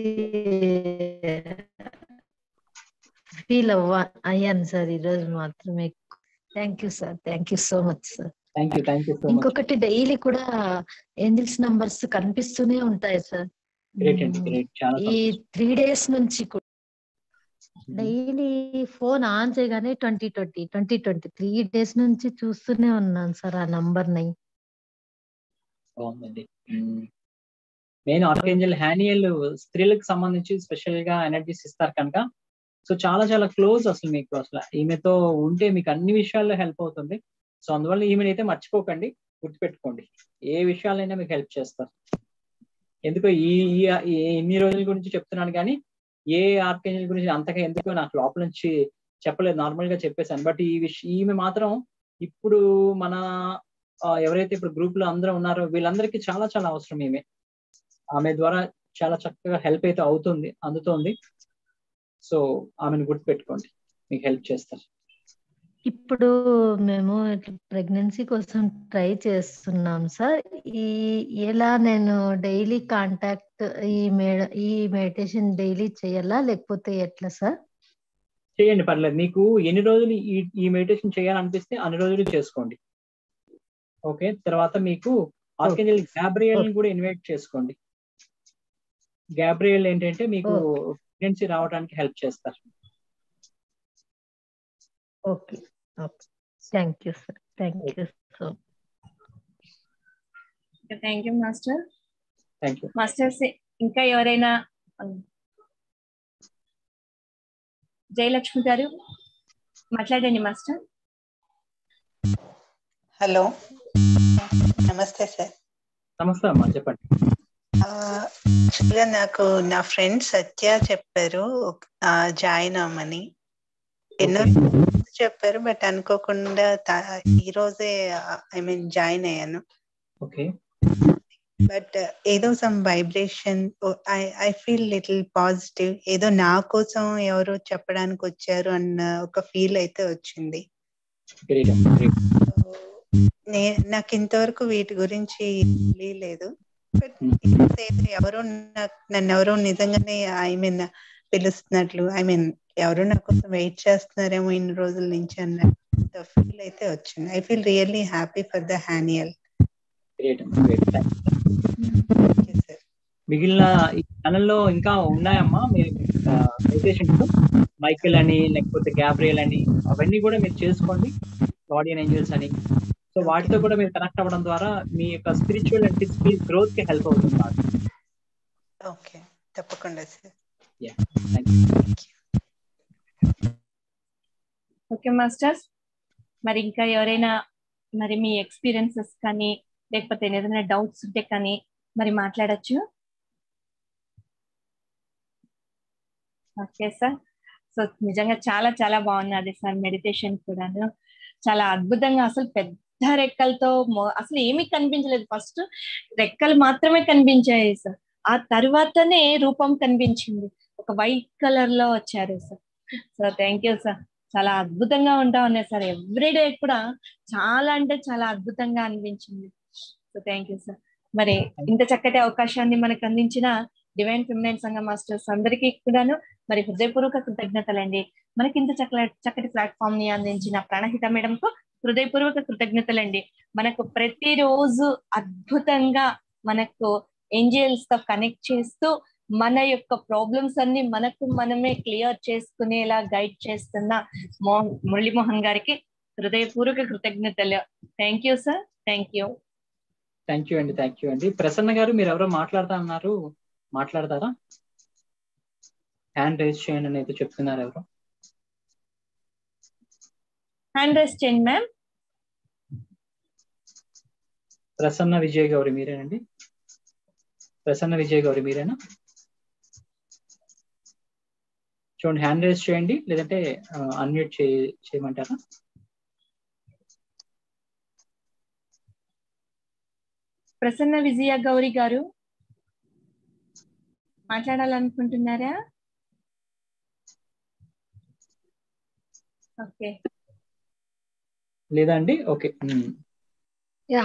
ఫీల్ అవ్వ అయ్యాను సార్ ఈ రోజు మాత్రమే thank you sir thank you so much sir thank you thank you so much ఇంకొకటి డైలీ కూడా ఏంజిల్స్ నంబర్స్ కనిపిస్తూనే ఉంటాయి సార్ గ్రేట్ అండి గ్రేట్ చాలా ఈ త్రీ డేస్ నుంచి కూడా డైలీ ఫోన్ ఆన్ చేయగానే twenty twenty twenty twenty three days నుంచి చూస్తూనే ఉన్నాను సార్ ఆ నంబర్ ని బాగుందండి మెయిన్ ఆర్కేంజల్ హ్యానియల్ స్త్రీలకు సంబంధించి స్పెషల్ గా ఎనర్జీస్ ఇస్తారు కనుక సో చాలా చాలా క్లోజ్ అసలు మీకు అసలు ఈమెతో ఉంటే మీకు అన్ని విషయాల్లో హెల్ప్ అవుతుంది సో అందువల్ల ఈమెను అయితే మర్చిపోకండి గుర్తుపెట్టుకోండి ఏ విషయాలైనా మీకు హెల్ప్ చేస్తారు ఎందుకో ఈ ఈ- ఈ ఇన్ని రోజుల గురించి చెప్తున్నాను కానీ ఏ ఆర్కేంజల్ గురించి అంతగా ఎందుకో నాకు లోపల నుంచి చెప్పలేదు నార్మల్ గా చెప్పేశాను బట్ ఈ విషయం ఈమె మాత్రం ఇప్పుడు మన ఆ, ఎవరైతే ఇప్పుడు గ్రూప్ లో అందరూ ఉన్నారో వీళ్ళందరికీ చాలా చాలా అవసరం ఈమె ఆమె ద్వారా చాలా చక్కగా హెల్ప్ అయితే అవుతుంది అందుతోంది సో ఆమెను గుర్తుపెట్టుకోండి మీకు హెల్ప్ చేస్తారు ఇప్పుడు మేము ప్రెగ్నెన్సీ కోసం ట్రై చేస్తున్నాం సార్ ఈ ఎలా నేను డైలీ కాంటాక్ట్ ఈ మేడ ఈ మెడిటేషన్ డైలీ చేయాలా లేకపోతే ఎట్లా సార్ చేయండి పర్లేదు మీకు ఎన్ని రోజులు ఈ ఈ మెడిటేషన్ చేయాలనిపిస్తే అన్ని రోజులు చేసుకోండి ఓకే తర్వాత మీకు ఆర్కేంజల్ గ్యాబ్రియల్ ని కూడా ఇన్వైట్ చేసుకోండి గ్యాబ్రియల్ ఏంటంటే మీకు ప్రెగ్నెన్సీ రావడానికి హెల్ప్ చేస్తారు okay okay thank you sir thank you so thank you master thank you masters ఇంకా ఎవరైనా జయలక్ష్మి గారు మాట్లాడండి మాస్టర్ హలో నమస్తే సార్ నమస్తే అమ్మా చెప్పండి యాక్చువల్గా నాకు నా ఫ్రెండ్ సత్య చెప్పారు జాయిన్ అవ్వమని ఎన్నో రోజులు చెప్పారు బట్ అనుకోకుండా తా- ఈ రోజే ఐ మీన్ జాయిన్ అయ్యాను ఓకే బట్ ఏదో some vibration I I feel little positive ఏదో నా కోసం ఎవరో చెప్పడానికి వచ్చారు అన్న ఒక ఫీల్ అయితే వచ్చింది గ్రేట్ గ్రేట్ నే నాకు ఇంతవరకు వీటి గురించి తెలియలేదు బట్ ఎవరో నాకు నన్ను ఎవరో నిజంగానే ఐ మీన్ పిలుస్తున్నట్లు ఐ మీన్ ఎవరో నా కోసం వెయిట్ చేస్తున్నారేమో ఇన్ని రోజుల నుంచి అన్న ఫీల్ అయితే వచ్చింది I feel really happy for the Haniel great great thank మిగిలిన ఈ ఛానల్లో ఇంకా ఉన్నాయమ్మా మీరు మెడిటేషన్ మైకిల్ అని లేకపోతే గ్యాబ్రియల్ అని అవన్నీ కూడా మీరు చేసుకోండి గార్డియన్ ఏంజల్స్ అని సో వాటితో కూడా మీరు కనెక్ట్ అవ్వడం ద్వారా మీ యొక్క స్పిరిచువల్ అండ్ ఫిజికల్ గ్రోత్ కి హెల్ప్ అవుతుంది బాగా ఓకే తప్పకుండా sir thank you okay masters మరి ఇంకా ఎవరైనా మరి మీ ఎక్స్పీరియన్సెస్ కానీ లేకపోతే ఏదైనా డౌట్స్ ఉంటే కానీ మరి మాట్లాడచ్చు ఓకే సార్ సో నిజంగా చాలా చాలా బాగున్నది సార్ మెడిటేషన్ కూడాను చాలా అద్భుతంగా అసలు పెద్ద రెక్కలతో మొ- అసలు ఏమీ కనిపించలేదు ఫస్ట్ రెక్కలు మాత్రమే కనిపించాయి సార్ ఆ తర్వాతనే రూపం కనిపించింది ఒక వైట్ కలర్ లో వచ్చారు sir so thank you sir చాలా అద్భుతంగా ఉంటా ఉన్నాయి సార్ ఎవ్రీడే కూడా చాలా అంటే చాలా అద్భుతంగా అనిపించింది సో థ్యాంక్ యూ సార్ మరి ఇంత చక్కటి అవకాశాన్ని మనకు అందించిన డివైన్ ఫిమినైన్ సంఘ మాస్టర్స్ అందరికీ కూడాను మరి హృదయపూర్వక కృతజ్ఞతలండి మనకి ఇంత చక్కటి చక్కటి ప్లాట్ఫామ్ ని అందించిన ప్రాణహిత మేడం కు హృదయపూర్వక కృతజ్ఞతలండి మనకు ప్రతిరోజు అద్భుతంగా మనకు ఏంజల్స్ తో కనెక్ట్ చేస్తూ మన యొక్క ప్రాబ్లమ్స్ అన్ని మనకు మనమే క్లియర్ చేసుకునేలా గైడ్ చేస్తున్న మోహన్ మురళీమోహన్ గారికి హృదయపూర్వక కృతజ్ఞతలు thank you sir thank you thank you అండి థ్యాంక్ యూ అండి ప్రసన్న గారు మీరు ఎవరో మాట్లాడతా అన్నారు మాట్లాడతారా హ్యాండ్ రైజ్ చేయండి అని అయితే చెప్తున్నారు ఎవరు హ్యాండ్ రైస్ చేయండి మ్యామ్ ప్రసన్న విజయ్ గౌరి మీరేనండి ప్రసన్న విజయ్ గౌరి మీరేనా చూడండి హ్యాండ్ రైజ్ చేయండి లేదంటే అన్మ్యూట్ చేయమంటారా ప్రసన్న విజయ గౌరి గారు మాట్లాడాలనుకుంటున్నారా ఓకే లేదా అండి ఓకే యా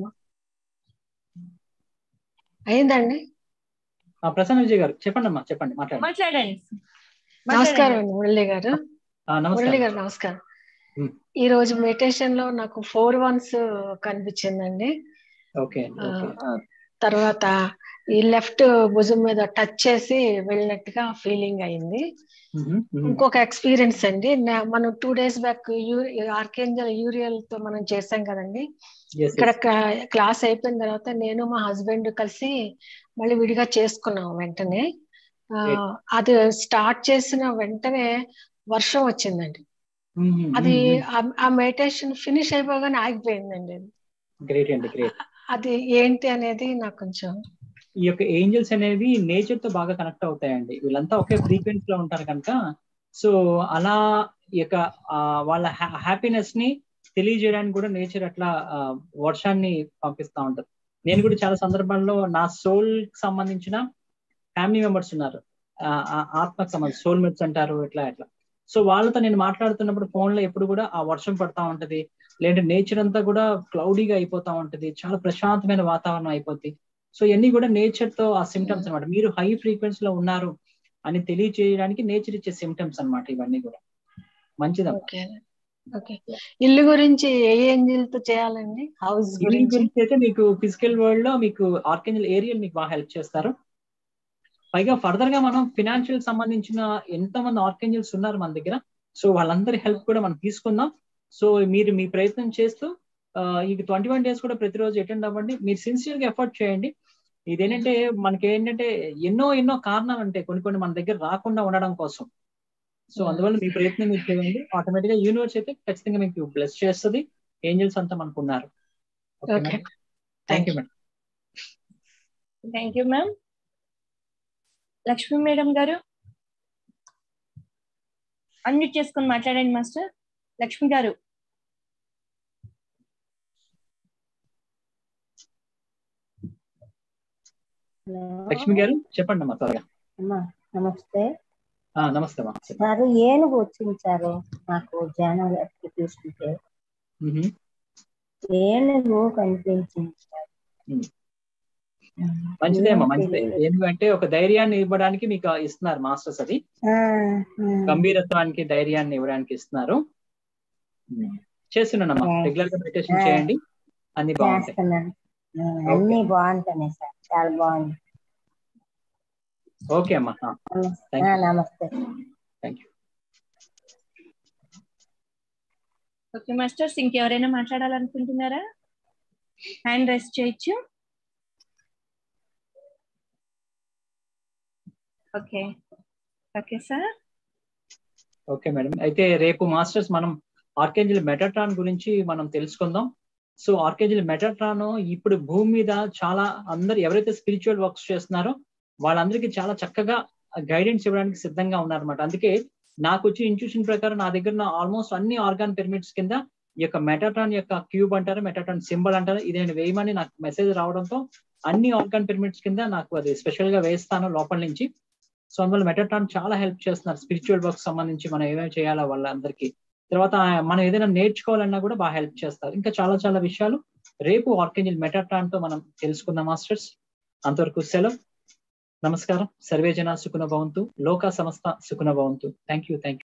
అయిందండి ప్రసన్న విజయ్ గారు చెప్పండి అమ్మా చెప్పండి మాట్లాడండి మాట్లాడండి నమస్కారం అండి మురళి గారు మురళి గారు నమస్కారం నమస్కారం మ్. ఈ రోజు మెడిటేషన్ లో నాకు ఫోర్ వన్స్ కనిపించిందండి ఓకే ఆ, ఓకే తర్వాత ఈ లెఫ్ట్ భుజం మీద టచ్ చేసి వెళ్ళినట్టుగా ఫీలింగ్ అయింది మ్మ్, మ్మ్. ఇంకొక ఎక్స్పీరియన్స్ అండి నా- మనం two days back archangel Uriel తో మనం చేసాం కదండి Yes, ఇక్కడ yes. క్లా- క్లాస్ అయిపోయిన తర్వాత నేను మా హస్బెండ్ కలిసి మళ్ళీ విడిగా చేసుకున్నాం వెంటనే ఆ, Great. అది స్టార్ట్ చేసిన వెంటనే వర్షం వచ్చిందండి మ్మ్, మ్మ్, అది మ్మ్. ఆ- ఆ మెడిటేషన్ ఫినిష్ అయిపోగానే ఆగిపోయిందండి అది. గ్రేట్ అండి గ్రేట్ అది ఏంటి అనేది నాకు కొంచెం ఈ యొక్క ఏంజల్స్ అనేవి నేచర్ తో బాగా కనెక్ట్ అవుతాయండి వీళ్ళంతా ఒకే ఫ్రీక్వెన్సీ లో ఉంటారు కనుక సో అలా ఈ యొక్క ఆ, వాళ్ళ హ్యాపీనెస్ ని తెలియజేయడానికి కూడా నేచర్ అట్లా ఆ, వర్షాన్ని పంపిస్తా ఉంటారు నేను కూడా చాలా సందర్భాల్లో నా సోల్ కి సంబంధించిన ఫ్యామిలీ మెంబర్స్ ఉన్నారు ఆ, ఆ ఆత్మకు సంబంధించి సోల్ మేట్స్ అంటారు ఇట్లా ఇట్లా సో వాళ్ళతో నేను మాట్లాడుతున్నప్పుడు ఫోన్ లో ఎప్పుడు కూడా ఆ వర్షం పడతా ఉంటది లేదంటే నేచర్ అంతా కూడా క్లౌడీగా అయిపోతా ఉంటది చాలా ప్రశాంతమైన వాతావరణం అయిపోద్ది సో ఇవన్నీ కూడా నేచర్ తో ఆ సిమ్టమ్స్ అన్నమాట మీరు హై ఫ్రీక్వెన్సీ లో ఉన్నారు అని తెలియజేయడానికి నేచర్ ఇచ్చే సిమ్టమ్స్ అన్నమాట ఇవన్నీ కూడా మంచిదమ్మా ఓకే ఓకే ఇల్లు గురించి ఏ ఏంజిల్ తో చేయాలండి హౌస్ ఇల్లు గురించి గురించి అయితే మీకు ఫిజికల్ వరల్డ్ లో మీకు ఆర్కెంజల్ ఏరియల్ మీకు బాగా హెల్ప్ చేస్తారు పైగా ఫర్దర్ గా మనం ఫినాన్షియల్ సంబంధించిన ఎంతో మంది ఆర్కెంజల్స్ ఉన్నారు మన దగ్గర సో వాళ్ళందరి హెల్ప్ కూడా మనం తీసుకుందాం సో మీరు మీ ప్రయత్నం చేస్తూ ఆ, ఈ ట్వంటీ వన్ డేస్ కూడా ప్రతిరోజు అటెండ్ అవ్వండి మీరు సిన్సియర్ గా ఎఫర్ట్ చేయండి ఇదేంటంటే మనకి ఏంటంటే ఎన్నో ఎన్నో కారణాలు ఉంటాయి కొన్ని కొన్ని మన దగ్గర రాకుండా ఉండడం కోసం సో అందువల్ల మీ ప్రయత్నం మీరు చేయండి ఆటోమేటిక్ గా యూనివర్స్ అయితే ఖచ్చితంగా మీకు బ్లెస్ చేస్తుంది ఏంజల్స్ అంతా మనకు ఉన్నారు okay okay madam thank you madam thank you ma'am Lakshmi madam గారు అన్మ్యూట్ చేసుకొని మాట్లాడండి మాస్టర్ లక్ష్మి గారు లక్ష్మి గారు చెప్పండి అమ్మా త్వరగా అమ్మా నమస్తే ఆ, నమస్తే అమ్మా చెప్పండి. సార్ ఏనుగు వచ్చించారు నాకు ధ్యానం తీసుకుంటే మ్హూ. ఏనుగు కనిపించింది సార్ మ్మ్. మంచిదే అమ్మా మంచిదే ఎందుకంటే ఒక ధైర్యాన్ని ఇవ్వడానికి మీకు ఇస్తున్నారు మాస్టర్స్ అది ఆ, ఆ. గంభీరత్వానికి ధైర్యాన్ని ఇవ్వడానికి ఇస్తున్నారు చేస్తున్నానమ్మా Yes. రెగ్యులర్ గా మెడిటేషన్ Ah. చేయండి అన్ని బాగుంటాయి చేస్తున్నాను ఆ, అన్ని బాగుంటున్నాయి సార్ చాలా బాగుంది ఓకే అమ్మా నమస్తే ఆ, నమస్తే థ్యాంక్ యూ ఓకే మాస్టర్స్ ఇంకెవరైనా మాట్లాడాలనుకుంటున్నారా హ్యాండ్ రెస్ట్ చేయొచ్చు okay okay sir okay madam అయితే రేపు మాస్టర్స్ మనం ఆర్కేంజల్ మెటాట్రాన్ గురించి మనం తెలుసుకుందాం సో ఆర్కేంజల్ మెటాట్రాన్ ఇప్పుడు భూమి మీద చాలా అందరు ఎవరైతే స్పిరిచువల్ వర్క్స్ చేస్తున్నారో వాళ్ళందరికీ చాలా చక్కగా గైడెన్స్ ఇవ్వడానికి సిద్ధంగా ఉన్నారన్నమాట అందుకే నాకు వచ్చి ఇన్స్టిట్యూషన్ ప్రకారం నా దగ్గర ఉన్న ఆల్మోస్ట్ అన్ని ఆర్గాన్ పిరమిడ్స్ కింద ఈ యొక్క మెటాట్రాన్ యొక్క క్యూబ్ అంటారు మెటాట్రాన్ సింబల్ అంటారు ఇది నేను వేయమని నాకు మెసేజ్ రావడంతో అన్ని ఆర్గాన్ పిరమిడ్స్ కింద నాకు అది స్పెషల్ గా వేస్తాను లోపల నుంచి సో అందువల్ల మెటాట్రాన్ చాలా హెల్ప్ చేస్తున్నారు స్పిరిచువల్ వర్క్ సంబంధించి మనం ఏమేమి చేయాలో వాళ్ళందరికీ తర్వాత మనం ఏదైనా నేర్చుకోవాలన్నా కూడా బాగా హెల్ప్ చేస్తారు ఇంకా చాలా చాలా విషయాలు రేపు ఆర్కేంజల్ మెటాట్రాన్ తో మనం తెలుసుకుందాం మాస్టర్స్ అంతవరకు సెలవు నమస్కారం సర్వే జన సుఖన భవంతు లోక సమస్త సుఖన భవంతు థ్యాంక్ యూ థ్యాంక్